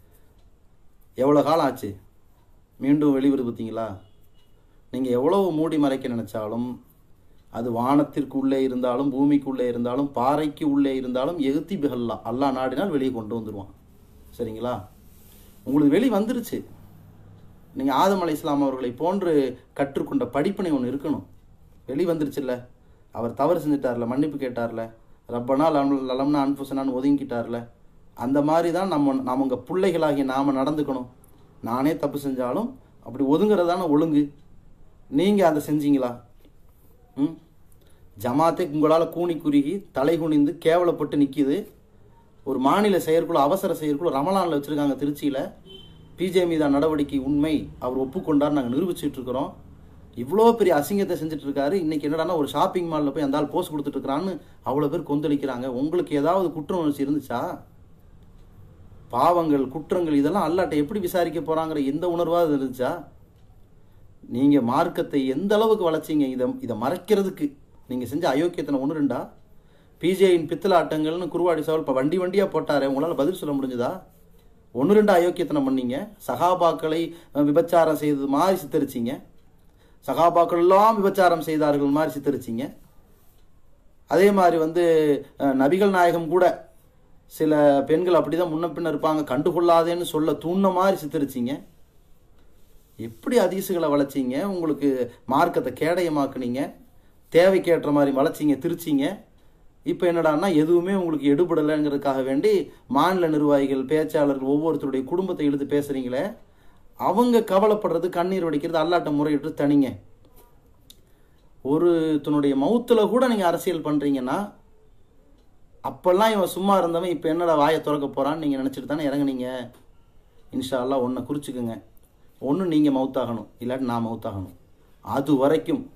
எவ்வளோ காலம் ஆச்சு மீண்டும் வெளிவருது பார்த்தீங்களா நீங்கள் எவ்வளவு மூடி மறைக்க நினைச்சாலும் அது வானத்திற்கு உள்ளே இருந்தாலும் பூமிக்குள்ளே இருந்தாலும் பாறைக்கு உள்ளே இருந்தாலும் எகுத்தி பிகல்லா அல்லாஹ் நாடினால் வெளியே கொண்டு வந்துடுவான் சரிங்களா உங்களுக்கு வெளி வந்துருச்சு நீங்கள் ஆதம் அலை இஸ்லாம் அவர்களை போன்று கற்றுக்கொண்ட படிப்பினை ஒன்று இருக்கணும் வெளி வந்துருச்சுல்ல அவர் தவறு செஞ்சிட்டார்ல மன்னிப்பு கேட்டார்ல ரப்பனா லம் லலம்னா அன்புசனான்னு ஒதுங்கிட்டார்ல அந்த மாதிரி தான் நம்ம நம்ம உங்கள் பிள்ளைகளாகிய நாம் நடந்துக்கணும் நானே தப்பு செஞ்சாலும் அப்படி ஒதுங்குறதான ஒழுங்கு நீங்கள் அதை செஞ்சீங்களா ம் ஜமாத்தை உங்களால் கூனி குறுகி தலை குனிந்து கேவலப்பட்டு நிற்கிது ஒரு மாநில செயற்குழு அவசர செயற்குழு ரமலானில் வச்சுருக்காங்க திருச்சியில் பிஜே மீதான நடவடிக்கை உண்மை அவர் ஒப்புக்கொண்டார் நாங்கள் நிரூபிச்சிட்டு இருக்கிறோம் இவ்வளோ பெரிய அசிங்கத்தை செஞ்சுட்டு இருக்காரு இன்னைக்கு என்னடான்னா ஒரு ஷாப்பிங் மாலில் போய் அந்த ஆள் போஸ்ட் கொடுத்துட்டு இருக்கிறான்னு அவ்வளோ பேர் கொந்தளிக்கிறாங்க உங்களுக்கு ஏதாவது குற்ற உணர்ச்சி இருந்துச்சா பாவங்கள் குற்றங்கள் இதெல்லாம் அல்லாட்ட எப்படி விசாரிக்க போறாங்கிற எந்த உணர்வாவது இருந்துச்சா நீங்க மார்க்கத்தை எந்த அளவுக்கு வளர்ச்சீங்க இதை இதை மறைக்கிறதுக்கு நீங்க செஞ்ச அயோக்கியத்தனை ஒன்று ரெண்டா பிஜேயின் பித்தளை ஆட்டங்கள்னு குருவாடி சவால் இப்போ வண்டி வண்டியாக போட்டாரே உங்களால் பதில் சொல்ல முடிஞ்சதா ஒன்று ரெண்டு அயோக்கியத்தனம் பண்ணீங்க சகாபாக்களை அஹ், விபச்சாரம் செய்தது மாதிரி சித்தரிச்சிங்க சகாபாக்கள் எல்லாம் விபச்சாரம் செய்தார்கள் மாதிரி சித்தரிச்சிங்க அதே மாதிரி வந்து அஹ், நபிகள் நாயகம் கூட சில பெண்கள் அப்படிதான் முன்ன பின்ன இருப்பாங்க கண்டுகொள்ளாதேன்னு சொல்ல தூண்ண மாதிரி சித்தரிச்சிங்க எப்படி அதிசுகளை வளைச்சிங்க உங்களுக்கு மார்க்கத்தை கேடயமாக்குனீங்க தேவைக்கேற்ற மாதிரி வளைச்சிங்க திருச்சிங்க இப்போ என்னடான்னா எதுவுமே உங்களுக்கு எடுபடலைங்கிறதுக்காக வேண்டி மாநில நிர்வாகிகள் பேச்சாளர்கள் ஒவ்வொருத்தருடைய குடும்பத்தை இழுத்து பேசுறீங்களே அவங்க கவலைப்படுறது கண்ணீர் வடிக்கிறது அல்லாட்ட முறையிட்டு தனிங்க ஒரு தன்னுடைய மவுத்துல கூட நீங்க அரசியல் பண்றீங்கன்னா அப்பெல்லாம் இவன் சும்மா இருந்தவன் இப்போ என்னடா வாயை திறக்க போறான்னு நீங்க நினைச்சிட்டு தானே இறங்குனீங்க இன்ஷா அல்லாஹ் ஒன்றை குறிச்சுக்குங்க ஒன்று நீங்கள் மவுத்தாகணும் இல்லாட்டி நான் மவுத்தாகணும் அது வரைக்கும்